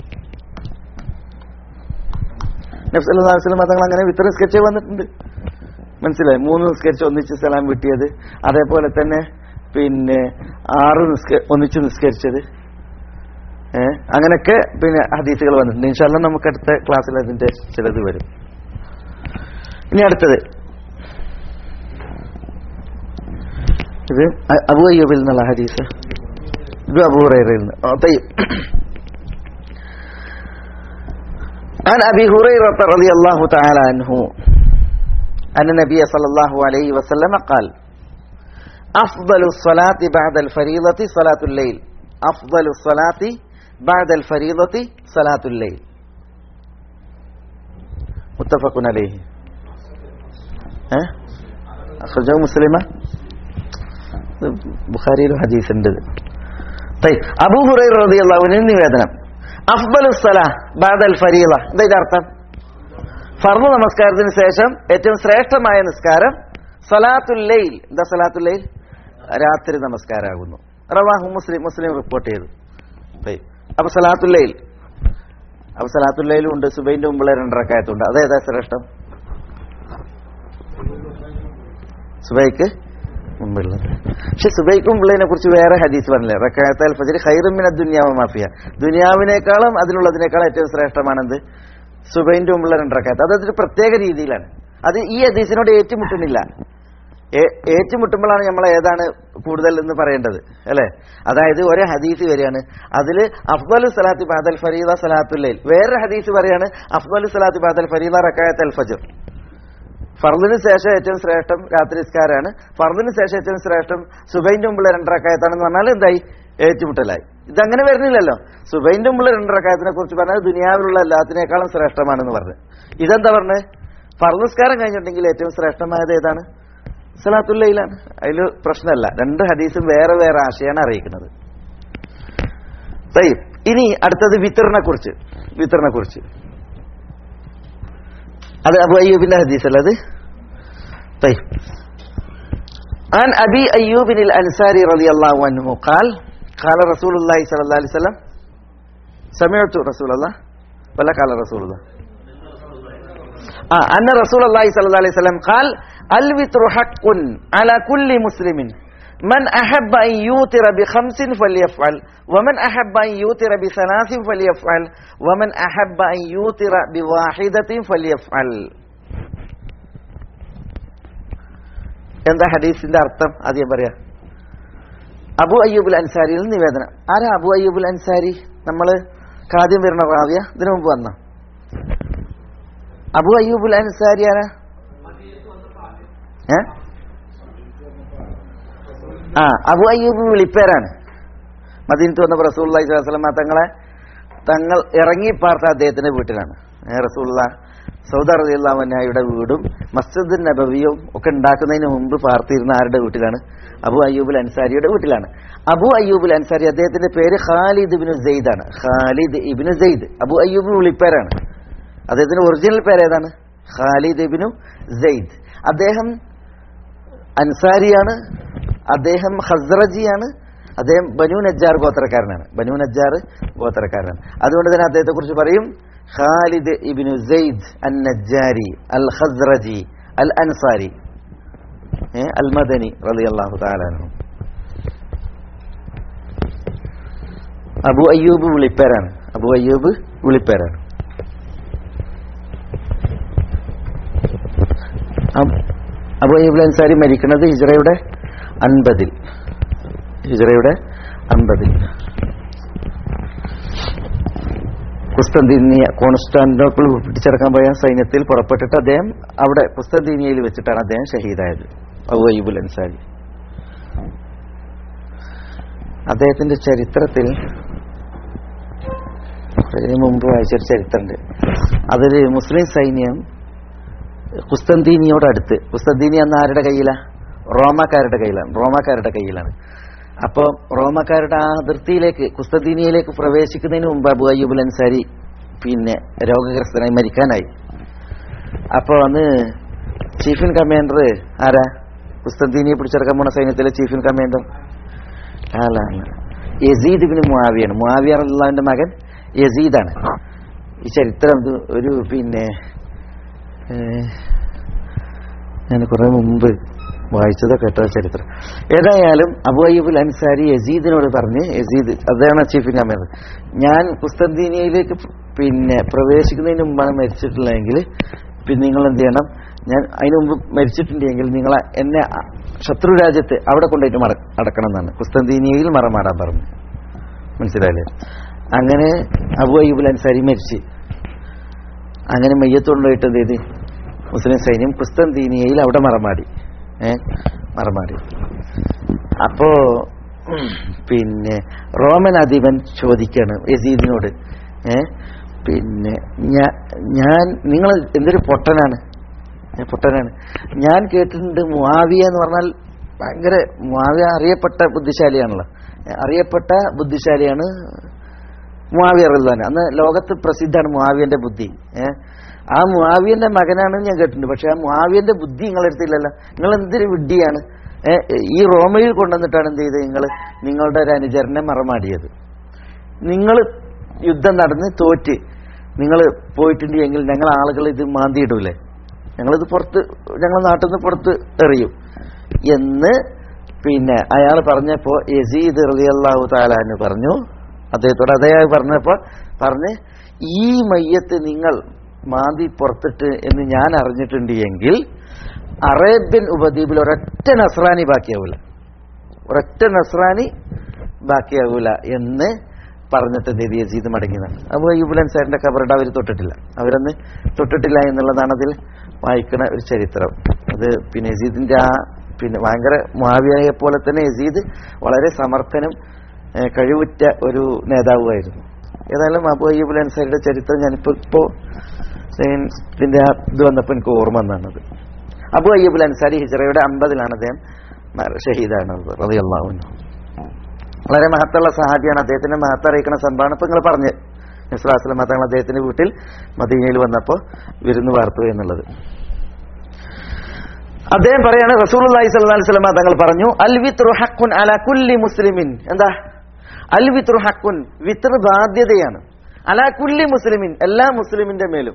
നബ്സല്ലാസ്ലം തങ്ങൾ അങ്ങനെ വിത്ര നിസ്കരിച്ചേ വന്നിട്ടുണ്ട് മനസ്സിലായി മൂന്ന് നിസ്കരിച്ച് ഒന്നിച്ച് സലാം വിട്ടിയത് അതേപോലെ തന്നെ പിന്നെ ആറ് നിസ്ക ഒന്നിച്ച് നിസ്കരിച്ചത് ഏ അങ്ങനെയൊക്കെ പിന്നെ ഹദീസുകൾ വന്നിട്ടുണ്ട് ഇൻഷാല്ല നമുക്ക് അടുത്ത ക്ലാസ്സിൽ അതിന്റെ ചിലത് വരും ഇനി അടുത്തത് ഇത് അ- അബൂ അയ്യൂബിൽ നിന്നുള്ള ഹദീസ് ഇത് അബൂ ഹുറൈറയിൽ നിന്ന് ആ, طيب. عن أبي هريرة رضي الله تعالى عنه أن النبي صلى الله عليه وسلم قال أفضل الصلاة بعد الفريضة صلاة الليل أفضل الصلاة بعد الفريضة صلاة الليل متفق عليه ها أخرجه مسلمة ബുഖാരിയിലും ഹദീസ് ഉണ്ട് അബൂ ഹുറൈറ റളിയല്ലാഹു അൻഹു നിവേദനം അഫ്ദലു സലാ ബാദൽ ഫരീള എന്താ ഇതിന്റെ അർത്ഥം ഫർദ് നമസ്കാരത്തിന് ശേഷം ഏറ്റവും ശ്രേഷ്ഠമായ നിസ്കാരം സലാത്തുൽ ലൈൽ എന്താ സലാത്തുൽ ലൈൽ രാത്രി നമസ്കാരമാകുന്നു റവാഹു മുസ്ലിം മുസ്ലിം റിപ്പോർട്ട് ചെയ്തു طيب. അപ്പൊ സലാത്തുൽ ലൈൽ അപ്പൊ സലാത്തുൽ ലൈലും ഉണ്ട് സുബൈന്റെ മുമ്പുള്ള രണ്ടരക്കായത്തുണ്ട് അതേതാ ശ്രേഷ്ഠം സുബൈക്ക് മുമ്പുള്ളത് പക്ഷെ സുബൈക്ക് മുമ്പുള്ളതിനെ കുറിച്ച് വേറെ ഹദീസ് പറഞ്ഞില്ലേ റക്കായത്ത് അൽ ഫജർ ഖൈറുമിന ദുനിയാവ മാഫിയ ദുനിയാവിനേക്കാളും അതിലുള്ളതിനേക്കാളും ഏറ്റവും ശ്രേഷ്ഠമാണെന്ത് സുബൈന്റെ മുമ്പുള്ള രണ്ടരക്കായത്ത് അത് അതൊരു പ്രത്യേക രീതിയിലാണ് അത് ഈ ഹദീസിനോട് ഏറ്റുമുട്ടുന്നില്ല ഏ- ഏറ്റുമുട്ടുമ്പോഴാണ് നമ്മൾ ഏതാണ് കൂടുതൽ എന്ന് പറയേണ്ടത് അല്ലെ അതായത് ഒരേ ഹദീസ് വരികയാണ് അതിൽ അഫ്ദലു സലാത്തി ബാദൽ ഫരീദ സലാത്തുല്ലൈൽ വേറൊരു ഹദീസ് പറയാണ് അഫ്ദലു സലാത്തി ബാദൽ ഫരീദ റക്കായത്ത് അൽ ഫജർ ഫർദിന് ശേഷം ഏറ്റവും ശ്രേഷ്ഠം രാത്രി നിസ്കാരമാണ് ഫർദിന് ശേഷം ഏറ്റവും ശ്രേഷ്ഠം സുബൈന്റെ മുമ്പുള്ള രണ്ടരക്കായത്താണെന്ന് പറഞ്ഞാൽ എന്തായി ഏറ്റുമുട്ടലായി ഇതങ്ങനെ വരുന്നില്ലല്ലോ സുബൈന്റെ മുമ്പുള്ള രണ്ടരക്കായത്തിനെ കുറിച്ച് പറഞ്ഞാൽ ദുനിയാവിലുള്ള എല്ലാത്തിനേക്കാളും ശ്രേഷ്ഠമാണെന്ന് പറഞ്ഞു ഇതെന്താ പറഞ്ഞത് ഫർദ് നിസ്കാരം കഴിഞ്ഞിട്ടുണ്ടെങ്കിൽ ഏറ്റവും ശ്രേഷ്ഠമായത് ഏതാണ് സലാത്തുല്ലയിലാണ് അതിൽ പ്രശ്നമല്ല രണ്ട് ഹദീസും വേറെ വേറെ ആശയമാണ് അറിയിക്കുന്നത് തയ്യ് ഇനി അടുത്തത് വിത്തറിനെ കുറിച്ച് വിത്തറിനെ കുറിച്ച് അത് അബു അയ്യൂബിന്റെ ഹദീസ് അല്ലത് طيب عن أبي أيوب الأنصاري رضي الله عنه قال قال رسول الله صلى الله عليه وسلم سمعت رسول الله ولا قال رسول الله آه أن رسول الله صلى الله عليه وسلم قال الوتر حق على كل مسلم من أحب أن يوتر بخمس فليفعل ومن أحب أن يوتر بثلاث فليفعل ومن أحب أن يوتر بواحدة فليفعل എന്താ ഹദീസിന്റെ അർത്ഥം ആദ്യം പറയാ അബു അയ്യൂബുൽ അൻസാരിയിൽ നിന്ന് നിവേദനം ആരാ അബു അയ്യൂബുൽ അൻസാരി നമ്മള് കാദ്യം വരുന്ന റാവിയ ഇതിനു മുമ്പ് വന്ന അബു അയ്യൂബുൽ അൻസാരി ആരാ ഏ ആ അബു അയ്യൂബ് വിളിപ്പേരാണ് മദീനത്ത് വന്ന റസൂള്ളി സ്വലമ തങ്ങളെ തങ്ങൾ ഇറങ്ങി പാർത്ത അദ്ദേഹത്തിന്റെ വീട്ടിലാണ് ഏ, റസൂള്ള സൗദ റലിയുള്ളവനായുടെ വീടും മസ്ജിദ് നബവിയും ഒക്കെ ഉണ്ടാക്കുന്നതിന് മുമ്പ് പാർത്തിരുന്ന ആരുടെ വീട്ടിലാണ് അബു അയ്യൂബുൽ അൻസാരിയുടെ വീട്ടിലാണ് അബു അയ്യൂബുൽ അൻസാരി അദ്ദേഹത്തിന്റെ പേര് ഖാലിദ് ഇബിനു സെയ്ദ് ആണ് ഖാലിദ് ഇബിനു സെയ്ദ് അബു അയ്യൂബ് വിളിപ്പേരാണ് അദ്ദേഹത്തിന്റെ ഒറിജിനൽ പേര് ഏതാണ് ഖാലിദ് ഇബിനു സെയ്ദ് അദ്ദേഹം അൻസാരിയാണ് അദ്ദേഹം ഹസ്രജിയാണ് അദ്ദേഹം ബനു നജ്ജാർ ഗോത്രക്കാരനാണ് ബനു നജ്ജാർ ഗോത്രക്കാരനാണ് അതുകൊണ്ട് തന്നെ അദ്ദേഹത്തെ കുറിച്ച് പറയും ഖാലിദ് ഇബിനു സെയ്ദ് അൻ നജ്ജാരി അൽ ഹസ്രജി അൽ അൻസാരി ഏ, അൽ മദനി റളിയല്ലാഹു തആല അൻഹു അബു അയ്യൂബ് വിളിപ്പേരാണ് അബു അയ്യൂബ് വിളിപ്പേരാണ് അബ്- അബു അയ്യൂബ് അൻസാരി മരിക്കുന്നത് ഹിജറയുടെ അൻപതിൽ ഹിജറയുടെ അൻപതിൽ കുസ്തന്തീനിയ കോൺസ്റ്റാന്റിനോപ്പിൾ പിടിച്ചെടുക്കാൻ പോയ സൈന്യത്തിൽ പുറപ്പെട്ടിട്ട് അദ്ദേഹം അവിടെ കുസ്തന്തീനിയയിൽ വെച്ചിട്ടാണ് അദ്ദേഹം ഷഹീദായത് അബു അയ്യൂബുൽ അൻസാരി അദ്ദേഹത്തിന്റെ ചരിത്രത്തിൽ കുറേ മുമ്പ് വായിച്ചൊരു ചരിത്രമുണ്ട് അതിൽ മുസ്ലിം സൈന്യം കുസ്തന്തീനിയോടടുത്ത് കുസ്തന്തീനി എന്ന ആരുടെ കയ്യിലാ റോമാക്കാരുടെ കയ്യിലാണ് റോമാക്കാരുടെ കയ്യിലാണ് അപ്പോൾ റോമാക്കാരുടെ ആ അതിർത്തിയിലേക്ക് കുസ്തന്തീനിയയിലേക്ക് പ്രവേശിക്കുന്നതിന് മുമ്പ് അബു അയ്യൂബുൽ അൻസാരി പിന്നെ രോഗഗ്രസ്തനായി മരിക്കാനായി അപ്പോൾ അന്ന് ചീഫ് ഇൻ കമാൻഡർ ആരാ കുസ്തന്തീനിയെ പിടിച്ചെടുക്കാൻ പോണ സൈന്യത്തിലെ ചീഫ് ഇൻ കമാൻഡർ അല്ല അല്ല യസീദ് ബിൻ മുആവിയാണ് മുആവിയ അള്ളാഹിന്റെ മകൻ യസീദാണ് ഈ ചരിത്രം ഇത് ഒരു പിന്നെ ഏഹ്, ഞാൻ കുറെ മുമ്പ് വായിച്ചതോ കേട്ടോ ചരിത്രം ഏതായാലും അബു അയ്യൂബുൽ അൻസാരി യസീദിനോട് പറഞ്ഞ് യസീദ് അദ്ദേഹമാണ് ചീഫ് കമാൻഡർ ഞാൻ കുസ്തന്തീനിയയിലേക്ക് പിന്നെ പ്രവേശിക്കുന്നതിന് മുമ്പാണ് മരിച്ചിട്ടുള്ളതെങ്കിൽ പിന്നെ നിങ്ങൾ എന്ത് ചെയ്യണം ഞാൻ അതിനു മുമ്പ് മരിച്ചിട്ടുണ്ടെങ്കിൽ നിങ്ങൾ എന്നെ അ- ശത്രു രാജ്യത്ത് അവിടെ കൊണ്ടുപോയിട്ട് മട അടക്കണം എന്നാണ് കുസ്തന്തീനിയയിൽ മറമാടാൻ പറഞ്ഞു മനസ്സിലായില്ലേ അങ്ങനെ അബു അയ്യൂബുൽ അൻസാരി മരിച്ച് അങ്ങനെ മയ്യത്ത് കൊണ്ടുപോയിട്ട് എന്ത് ചെയ്ത് മുസ്ലിം സൈന്യം കുസ്തന്തീനിയയിൽ അവിടെ മറമാടി ഏ മറമാടി അപ്പോ പിന്നെ റോമൻ അധിപൻ ചോദിക്കാണ് യസീദിനോട് ഏ പിന്നെ ഞാ- ഞാൻ നിങ്ങൾ എന്തൊരു പൊട്ടനാണ് ഏ, പൊട്ടനാണ് ഞാൻ കേട്ടിട്ടുണ്ട് മുവാവിയ എന്ന് പറഞ്ഞാൽ ഭയങ്കര മുവാവിയ അറിയപ്പെട്ട ബുദ്ധിശാലിയാണല്ലോ ഏ, അറിയപ്പെട്ട ബുദ്ധിശാലിയാണ് മുവാവിയ റഹ്ലാൻ അന്ന് ലോകത്ത് പ്രസിദ്ധമാണ് മുവാവിയന്റെ ബുദ്ധി ഏ ആ മുവാവിയന്റെ മകനാണ് ഞാൻ കേട്ടിട്ടുണ്ട് പക്ഷെ ആ മുവാവിയന്റെ ബുദ്ധി നിങ്ങളെടുത്തില്ലല്ലോ നിങ്ങൾ എന്തൊരു വിഡ്ഢിയാണ് ഏ, ഈ റോമയിൽ കൊണ്ടുവന്നിട്ടാണ് എന്ത് ചെയ്തത് നിങ്ങൾ നിങ്ങളുടെ ഒരു അനുചരനെ മറമാടിയത് നിങ്ങൾ യുദ്ധം നടന്ന് തോറ്റ് നിങ്ങൾ പോയിട്ടുണ്ടെങ്കിൽ ഞങ്ങൾ ആളുകൾ ഇത് മാന്തിയിടൂലേ ഞങ്ങളിത് പുറത്ത് ഞങ്ങൾ നാട്ടിൽ നിന്ന് പുറത്ത് എറിയും എന്ന് പിന്നെ അയാൾ പറഞ്ഞപ്പോൾ യസീദ് റളിയല്ലാഹു താലാന്ന് പറഞ്ഞു അദ്ദേഹത്തോട് അദ്ദേഹം പറഞ്ഞപ്പോൾ പറഞ്ഞ് ഈ മയ്യത്ത് നിങ്ങൾ മാന്തി പുറത്തിട്ട് എന്ന് ഞാൻ അറിഞ്ഞിട്ടുണ്ട് എങ്കിൽ അറേബ്യൻ ഉപദ്വീപിൽ ഒരൊറ്റ നസ്രാനി ബാക്കിയാവില്ല ഒരൊറ്റ നസ്രാനി ബാക്കിയാകൂല എന്ന് പറഞ്ഞിട്ട് എന്ത് ചെയ്ത് യസീദ് മടങ്ങിയതാണ് അപ്പോൾ അയ്യൂബുൽ അൻസാരിന്റെ കബറുടെ അവർ തൊട്ടിട്ടില്ല അവരന്ന് തൊട്ടിട്ടില്ല എന്നുള്ളതാണ് അതിൽ വായിക്കുന്ന ഒരു ചരിത്രം അത് പിന്നെ യസീദിന്റെ ആ പിന്നെ ഭയങ്കര മാവിയായെ പോലെ തന്നെ യസീദ് വളരെ സമർത്ഥനും ഏഹ്, കഴിവുറ്റ ഒരു നേതാവുമായിരുന്നു ഏതായാലും അബു അയ്യൂബുൽ അൻസാരിയുടെ ചരിത്രം ഞാനിപ്പോൾ ഇപ്പോൾ ഇതിന്റെ ആ ഇത് വന്നപ്പോൾ എനിക്ക് ഓർമ്മ വന്നാണത് അബു അയ്യൂബുൽ അൻസാരി ഹിജറയുടെ അമ്പതിലാണ് അദ്ദേഹം മര- ഷഹീദാണത് റളിയല്ലാഹു അൻഹു വളരെ മഹത്തുള്ള സഹാബിയാണ് അദ്ദേഹത്തിന്റെ മഹത്ത് അറിയിക്കുന്ന സംഭവമാണ് ഇപ്പൊ നിങ്ങൾ പറഞ്ഞ് നിസ്ലാസ്ലം തങ്ങൾ അദ്ദേഹത്തിന്റെ വീട്ടിൽ മദീനയിൽ വന്നപ്പോൾ വിരുന്ന് വാർത്തു എന്നുള്ളത് അദ്ദേഹം പറയാണ് റസൂൽ അലൈഹി സ്വലമ തങ്ങൾ പറഞ്ഞു അൽ വിത്രു ഹക്കുൻ അല കുല്ലി മുസ്ലിമിൻ എന്താ അൽ വിത്രു ഹക്കുൻ വിത്ർ ബാധ്യതയാണ് അല കുല്ലി മുസ്ലിമിൻ എല്ലാ മുസ്ലിമിന്റെ മേലും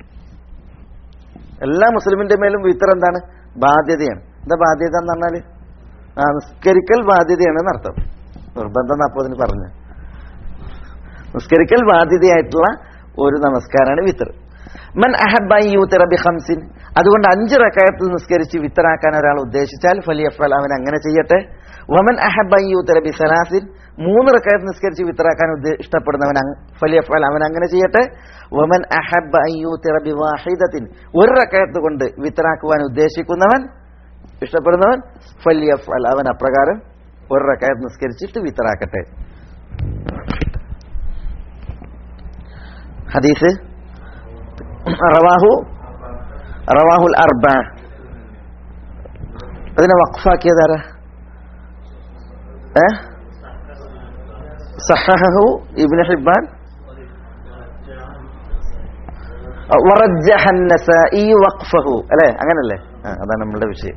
എല്ലാ മുസ്ലിമിന്റെ മേലും വിത്ർ എന്താണ് ബാധ്യതയാണ് എന്താ ബാധ്യത എന്ന് പറഞ്ഞാല് ആ നിസ്കരിക്കൽ ബാധ്യതയാണ് എന്നർത്ഥം നിർബന്ധം അപ്പോൾ അതിന് പറഞ്ഞു നിസ്കരിക്കൽ ബാധ്യതയായിട്ടുള്ള ഒരു നമസ്കാരമാണ് വിത്തർ മൻ അഹബൈ യൂത്തിറ ബി ഹംസിൻ അതുകൊണ്ട് അഞ്ച് റക്കായത്ത് നിസ്കരിച്ച് വിത്തറാക്കാൻ ഒരാൾ ഉദ്ദേശിച്ചാൽ ഫലിയഫൽ അവൻ അങ്ങനെ ചെയ്യട്ടെ വമൻ അഹബൈ യൂത്തിറ ബി സലാസിൻ മൂന്ന് റക്കായത്ത് നിസ്കരിച്ച് വിത്തറാക്കാൻ ഉദ്ദേ- ഇഷ്ടപ്പെടുന്നവൻ അങ്- ഫലിയഫൽ അവൻ അങ്ങനെ ചെയ്യട്ടെ വമൻ അഹബ യൂത്തിറ ബി വാഹിദത്തിൻ ഒരു റക്കായത്ത് കൊണ്ട് വിത്തറാക്കുവാൻ ഉദ്ദേശിക്കുന്നവൻ ഇഷ്ടപ്പെടുന്നവൻ ഫലിയഫൽ അവൻ അപ്രകാരം ഒരു റക്കായത്ത് നിസ്കരിച്ചിട്ട് വിത്തറാക്കട്ടെ ഹദീസ് റവാഹു റവാഹുൽ അർബ അതിനെ വഖഫാക്കിയതാരാ ഏ സഹഹു ഇബ്നു ഹിബ്ബാൻ വറജ്ജഹ النسائي وقفه അല്ലേ അങ്ങനല്ലേ ആ, അതാണ് നമ്മളുടെ വിഷയം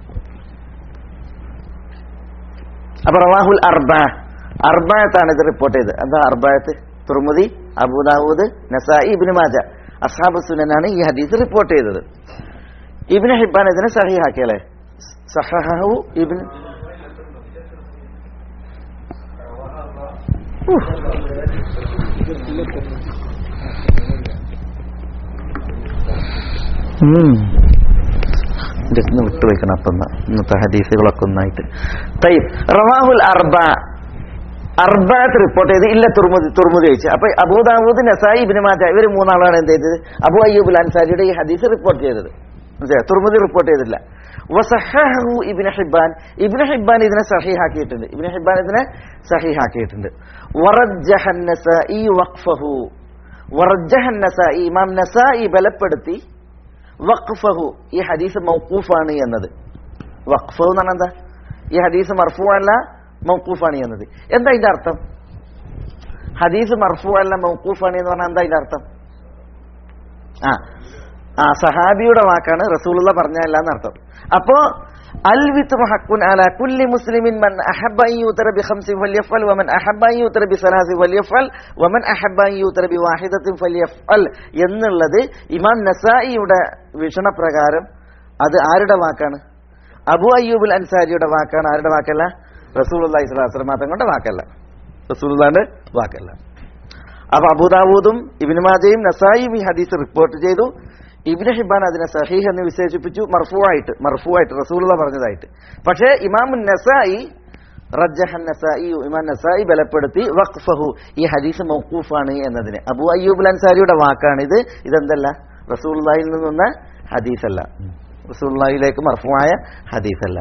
അപ്പൊ റവാഹുൽ അർബ അർബായത്താണ് ഇത് റിപ്പോർട്ട് ചെയ്തത് എന്താ അർബായത്ത് തുർമുദി അബൂദാവൂദ് നസായി ഇബ്നു മാജ അസ്ഹാബ് സുനനാണ് ഈ ഹദീസ് റിപ്പോർട്ട് ചെയ്തത് ഇബ്നു ഹിബ്ബാൻ ഇതിനെ സഹിഹാക്കിയല്ലേ സഹഹു ഇബ്നു ജസ്റ്റ് വിട്ടു വെക്കണം അപ്പം എന്നാ. ഇന്നത്തെ ഹദീസുകളൊക്കെ ഒന്നായിട്ട് തയ്യബ് റവാഹുൽ അർബ അർബാത്ത് റിപ്പോർട്ട് ചെയ്ത് ഇല്ല തുർമുദി തുർമുദി വെച്ച് അപ്പൊ അബൂദാവൂദ് നസായി ഇബിന് മാജ ഇവർ മൂന്നാളാണ് എന്ത് ചെയ്തത് അബു അയ്യൂബുൽ അൻസാരിയുടെ ഈ ഹദീസ് റിപ്പോർട്ട് ചെയ്തത് മനസ്സിലായോ? തുർമുദി റിപ്പോർട്ട് ചെയ്തില്ല വസഹഹു ഇബ്നു ഹിബ്ബാൻ ഇബ്നു ഹിബ്ബാൻ ഇതിനെ സഹീഹാക്കിയിട്ടുണ്ട് ഇബ്നു ഹിബ്ബാൻ ഇതിനെ സഹീഹാക്കിയിട്ടുണ്ട് വറജ്ജഹ നസായി വഖഫഹു വറജ്ജഹ നസായി ഇമാം നസായി ബലപ്പെടുത്തി വഖഫഹു ഈ ഹദീസ് മൗഖൂഫാണ് എന്നത് വഖഫ് എന്ന് പറഞ്ഞാൽ എന്താ ഈ ഹദീസ് മർഫു അല്ല മൗഖൂഫാണ് എന്നത് എന്താ ഇതിന്റെ അർത്ഥം ഹദീസ് മർഫു അല്ല മൗഖൂഫാണ് എന്ന് പറഞ്ഞാൽ എന്താ ഇതിന്റെ അർത്ഥം ആ ആ സഹാബിയുടെ വാക്കാണ് റസൂലുള്ള പറഞ്ഞല്ല എന്നർത്ഥം അപ്പോ അൽ വിത്ത് ഹക്കുൻ അല കുല്ലി മുസ്ലിമിൻ മൻ അഹബ്ബ അൻ യൂതറ ബി ഖംസിൻ ഫല്യഫൽ വമൻ അഹബ്ബ അൻ യൂതറ ബി സലാസിൻ ഫല്യഫൽ വമൻ അഹബ്ബ അൻ യൂതറ ബി വാഹിദത്തിൻ ഫല്യഫൽ എന്നുള്ളത് ഇമാം നസായിയുടെ വീക്ഷണപ്രകാരം അത് ആരുടെ വാക്കാണ് അബു അയ്യൂബുൽ അൻസാരിയുടെ വാക്കാണ് ആരുടെ വാക്കല്ല റസൂലുള്ളാഹി സ്വല്ലല്ലാഹു അലൈഹി വസല്ലം തങ്ങളുടെ വാക്കല്ല റസൂലുള്ളാഹിന്റെ വാക്കല്ല അപ്പൊ അബൂദാവൂദും ഇബ്നു മാജയും നസായിയും ഈ ഹദീസ് റിപ്പോർട്ട് ചെയ്തു ഇബ്നു ഹിബാൻ അതിനെ സഹീഹ് എന്ന് വിശേഷിപ്പിച്ചു മർഫുവായിട്ട് മർഫുവായിട്ട് റസൂലുള്ള പറഞ്ഞതായിട്ട് പക്ഷേ ഇമാം നസായി റജ്ജഹൻ നസായി ഇമാം നസായി ബലപ്പെടുത്തി വഖഫഹു ഈ ഹദീസ് മൗഖൂഫാണ് എന്നതിന് അബു അയ്യൂബുൽ അൻസാരിയുടെ വാക്കാണിത് ഇതെന്തല്ല റസൂലുള്ളാഹിൽ നിന്ന ഹദീസല്ല റസൂലുള്ളാഹിയിലേക്ക് മർഫുവായ ഹദീസല്ല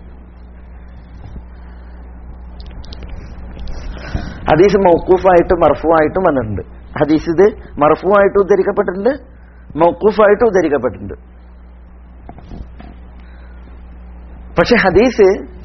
ഹദീസ് മൗക്കൂഫായിട്ടും മർഫുവായിട്ടും വന്നിട്ടുണ്ട് ഹദീസ് ഇത് മർഫുവായിട്ട് ഉദ്ധരിക്കപ്പെട്ടിട്ടുണ്ട് മൗക്കൂഫായിട്ട് ഉദ്ധരിക്കപ്പെട്ടിട്ടുണ്ട് പക്ഷെ ഹദീസ്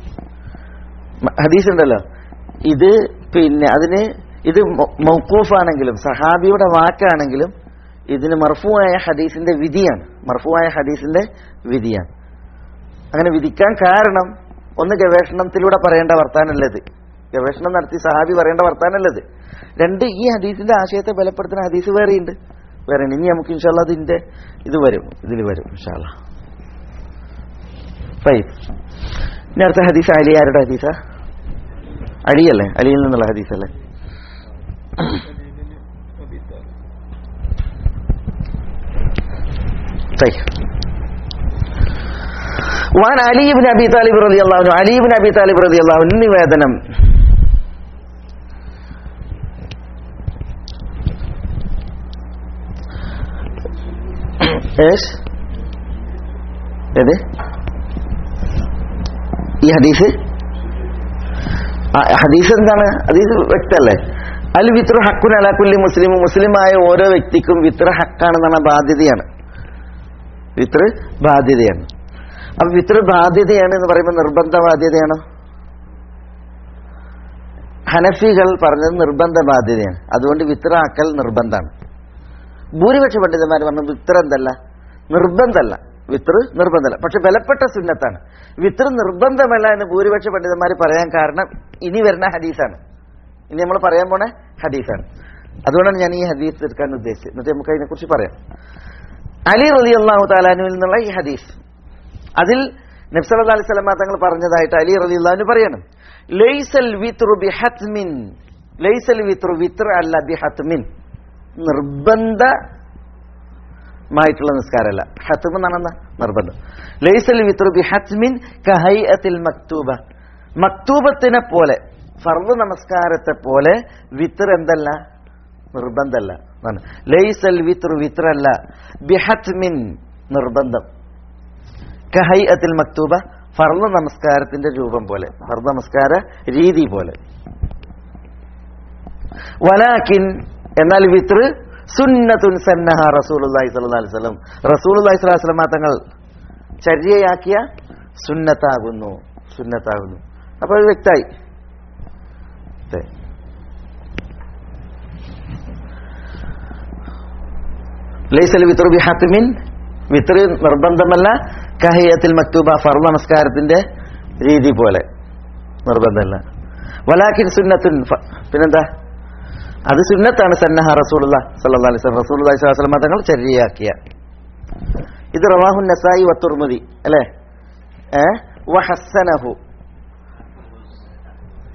ഹദീസ് ഉണ്ടല്ലോ ഇത് പിന്നെ അതിന് ഇത് മൗക്കൂഫാണെങ്കിലും സഹാബിയുടെ വാക്കാണെങ്കിലും ഇതിന് മർഫുവായ ഹദീസിന്റെ വിധിയാണ് മർഫുവായ ഹദീസിന്റെ വിധിയാണ് അങ്ങനെ വിധിക്കാൻ കാരണം ഒന്ന് ഗവേഷണത്തിലൂടെ പറയേണ്ട വർത്താനല്ലത് ഗവേഷണം നടത്തി സഹാബി പറയേണ്ട വർത്താനല്ലത് രണ്ട് ഈ ഹദീസിന്റെ ആശയത്തെ ബലപ്പെടുത്തുന്ന ഹദീസ് വേറെയുണ്ട് വേറെ ഇനി നമുക്ക് ഇൻഷാല്ല അതിന്റെ ഇത് വരും ഇതിൽ വരും ഇൻഷാല്ല ഫൈവ് ഇനി അടുത്ത ഹദീസ് അലി ആരുടെ ഹദീസ അലിയല്ലേ അലിയിൽ നിന്നുള്ള ഹദീസല്ലേ طيب وعن علي بن ابي طالب رضي الله عنه علي بن ابي طالب رضي الله عنه നിവേദനം ايش ഏത് ഈ ഹദീസ് ആ, ഹദീസ് എന്താണ് ഹദീസ് വ്യക്തല്ലേ അൽ വിത്ര ഹക്കുൻ അല കുല്ലി മുസ്ലിം മുസ്ലിമായ ഓരോ വ്യക്തിക്കും വിത്ര ഹക്കാണെന്നാണ് ബാധ്യതയാണ് വിത്ര ബാധ്യതയാണ് അപ്പൊ വിത്ര ബാധ്യതയാണ് എന്ന് പറയുമ്പോൾ നിർബന്ധ ബാധ്യതയാണോ ഹനഫികൾ പറഞ്ഞത് നിർബന്ധ ബാധ്യതയാണ് അതുകൊണ്ട് വിത്ര ആക്കൽ നിർബന്ധമാണ് ഭൂരിപക്ഷ പണ്ഡിതന്മാർ പറഞ്ഞു വിത്ര എന്തല്ല നിർബന്ധമല്ല വിത്ര നിർബന്ധമല്ല പക്ഷെ ബലപ്പെട്ട സുന്നത്താണ് വിത്ര നിർബന്ധമല്ല എന്ന് ഭൂരിപക്ഷ പണ്ഡിതന്മാർ പറയാൻ കാരണം ഇനി വരുന്ന ഹദീസാണ് ഇനി നമ്മൾ പറയാൻ പോണ ഹദീസാണ് അതുകൊണ്ടാണ് ഞാൻ ഈ ഹദീസ് എടുക്കാൻ ഉദ്ദേശിച്ചത് എന്നിട്ട് നമുക്ക് അതിനെക്കുറിച്ച് പറയാം അലി റലി അള്ളാഹു താലാനുവിൽ നിന്നുള്ള ഈ ഹദീസ് അതിൽ നബ്സല അലൈഹി സ്വലമ തങ്ങൾ പറഞ്ഞതായിട്ട് അലി റലി അള്ളാഹുന് പറയണം ലൈസൽ വിത്രു ബി ഹത്മിൻ ലൈസൽ വിത്രു വിത്ര അല്ല ബി ഹത്മിൻ നിർബന്ധമായിട്ടുള്ള നിസ്കാരമല്ല ഹത്മ എന്നാണ് എന്താ നിർബന്ധം ലൈസൽ വിത്രു ബി ഹത്മിൻ കഹൈഅത്തിൽ മക്തൂബ മക്തൂബത്തിനെ പോലെ ഫർദ് നമസ്കാരത്തെ പോലെ വിത്തർ എന്തല്ല നിർബന്ധമല്ല എന്നാണ് ലൈസൽ വിത്ർ വിത്രല്ല ബിഹത്മിൻ നിർബന്ധം കഹൈഅത്തിൽ മക്തൂബ ഫർദ് നമസ്കാരത്തിന്റെ രൂപം പോലെ ഫർദ് നമസ്കാര രീതി പോലെ വലാക്കിൻ എന്നാൽ വിത്ർ സുന്നത്തുൻ സന്നഹ റസൂലുള്ളാഹി സ്വല്ലല്ലാഹി അലൈഹി വസല്ലം റസൂലുള്ളാഹി സ്വല്ലല്ലാഹി അലൈഹി വസല്ലം തങ്ങൾ ചര്യയാക്കിയ സുന്നത്താകുന്നു സുന്നത്താകുന്നു അപ്പോൾ അത് വ്യക്തമായി അതെ. ലൈസൽ വിത്രു ബി ഹത്മിൻ വിത്ര് നിർബന്ധമല്ല കഹയത്തിൽ മക്തൂബ ഫർ നമസ്കാരത്തിന്റെ രീതി പോലെ നിർബന്ധമല്ല വലാക്കിൻ സുന്നത്തുൻ ഫ- പിന്നെന്താ അത് സുന്നത്താണ് സന്നഹ റസൂലുള്ള സല്ലല്ലാഹു അലൈഹി വസല്ലം റസൂലുള്ളാഹി സ്വല്ലല്ലാഹു അലൈഹി വസല്ലം തങ്ങൾ ചര്യയാക്കിയ ഇത് റവാഹു നസായി വത്തുർമുദി അല്ലേ ഏ വഹസ്സനഹു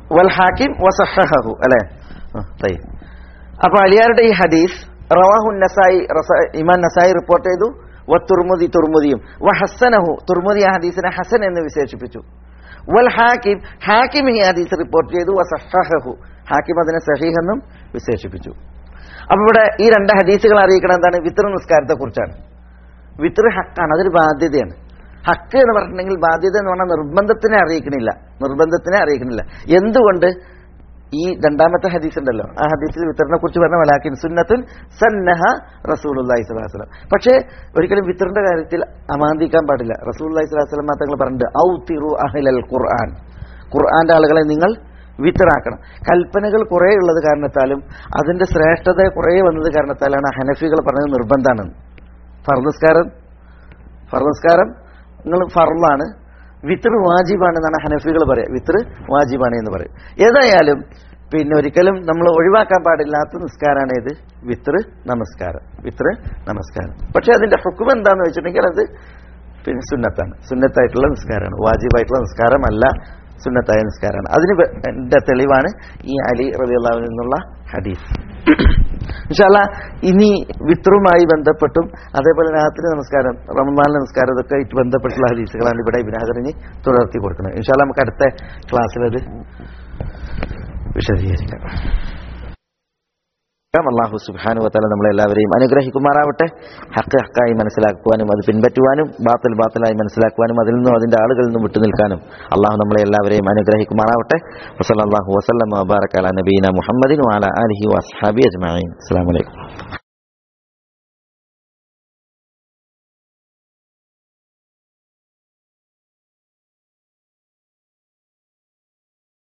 വൽ ഹാക്കിം വസഹഹു അല്ലേ ആ, തയ്യ്. അപ്പൊ അലിയാരുടെ ഈ ഹദീസ് റവാഹു നസായി റസ- ഇമാൻ നസായി റിപ്പോർട്ട് ചെയ്തു വ തുർമുദി തുർമുദിയും വ ഹസനഹു തുർമുദി ആ ഹദീസിനെ ഹസൻ എന്ന് വിശേഷിപ്പിച്ചു വൽ ഹാക്കിം ഹാക്കിം ഈ ഹദീസ് റിപ്പോർട്ട് ചെയ്തു വ സഹഹു ഹാക്കിം അതിനെ സഹീഹ് എന്നും വിശേഷിപ്പിച്ചു അപ്പൊ ഇവിടെ ഈ രണ്ട് ഹദീസുകൾ അറിയിക്കണം എന്താണ് വിത്ര നിസ്കാരത്തെ കുറിച്ചാണ് വിത്ര ഹക്കാണ് അതൊരു ബാധ്യതയാണ് ഹക്ക് എന്ന് പറഞ്ഞിട്ടുണ്ടെങ്കിൽ ബാധ്യത എന്ന് പറഞ്ഞാൽ നിർബന്ധത്തിനെ അറിയിക്കണില്ല നിർബന്ധത്തിനെ അറിയിക്കണില്ല എന്തുകൊണ്ട് ഈ രണ്ടാമത്തെ ഹദീസ് ഉണ്ടല്ലോ ആ ഹദീസിൽ വിത്തറിനെ കുറിച്ച് പറഞ്ഞ മലാക്കിൻ സുന്നത്തുൻ സന്നഹ റസൂലുല്ലാഹി സ്വലാഹു വസ്ലം പക്ഷേ ഒരിക്കലും വിത്തറിന്റെ കാര്യത്തിൽ അമാന്തിക്കാൻ പാടില്ല റസൂലുല്ലാഹി സ്വലാഹു വസ്ലം തങ്ങൾ പറഞ്ഞിട്ട് ഔ തിറു അഹിലൽ ഖുർആൻ ഖുർആന്റെ ആളുകളെ നിങ്ങൾ വിത്തറാക്കണം കൽപ്പനകൾ കുറേ ഉള്ളത് കാരണത്താലും അതിന്റെ ശ്രേഷ്ഠത കുറേ വന്നത് കാരണത്താലാണ് ഹനഫികൾ പറഞ്ഞത് നിർബന്ധമാണെന്ന് ഫർദസ്കാരം ഫർദസ്കാരം നിങ്ങൾ ഫർലാണ് വിത്ര വാജിബാണെന്നാണ് ഹനഫികൾ പറയുക വിത്ര വാജിബാണ് എന്ന് പറയും ഏതായാലും പിന്നെ ഒരിക്കലും നമ്മൾ ഒഴിവാക്കാൻ പാടില്ലാത്ത നിസ്കാരമാണ് ഏത് വിത്ര നമസ്കാരം വിത്ര നമസ്കാരം പക്ഷെ അതിന്റെ ഹുക്കും എന്താന്ന് വെച്ചിട്ടുണ്ടെങ്കിൽ അത് പിന്നെ സുന്നത്താണ് സുന്നത്തായിട്ടുള്ള നിസ്കാരമാണ് വാജിബായിട്ടുള്ള നിസ്കാരമല്ല സുന്നത്തായ നിസ്കാരമാണ് അതിന് വെ- എന്റെ തെളിവാണ് ഈ അലി റബിയുള്ളാവിൽ നിന്നുള്ള ഹദീസ് ഇൻഷാല്ല ഇനി വിത്രുമായി ബന്ധപ്പെട്ടും അതേപോലെ രാത്രി നമസ്കാരം റമദാൻ നമസ്കാരം ഇതൊക്കെ ആയിട്ട് ബന്ധപ്പെട്ടുള്ള ഹദീസുകളാണ് ഇവിടെ ഇബിനാഹറിന് തുടർത്തി കൊടുക്കുന്നത് ഇൻഷാല്ല നമുക്ക് അടുത്ത ക്ലാസ്സിൽ അത് വിശദീകരിക്കാം അള്ളാഹു സുബാനു വത്താല നമ്മളെല്ലാവരെയും അനുഗ്രഹിക്കുമാറാവട്ടെ ഹക്ക് ഹക്കായി മനസ്സിലാക്കുവാനും അത് പിൻപറ്റുവാനും ബാത്തിൽ ബാത്തിലായി മനസ്സിലാക്കുവാനും അതിൽ നിന്നും അതിന്റെ ആളുകളിൽ നിന്നും വിട്ടുനിൽക്കാനും അള്ളാഹു നമ്മളെ എല്ലാവരെയും അനുഗ്രഹിക്കുമാറാവട്ടെ വസല്ലാഹു വസ്ലം വബാറക്കാല നബീന മുഹമ്മദിൻ വാല അലഹി വസ്ഹാബി അജ്മാൻ അസ്സാം വലൈക്കും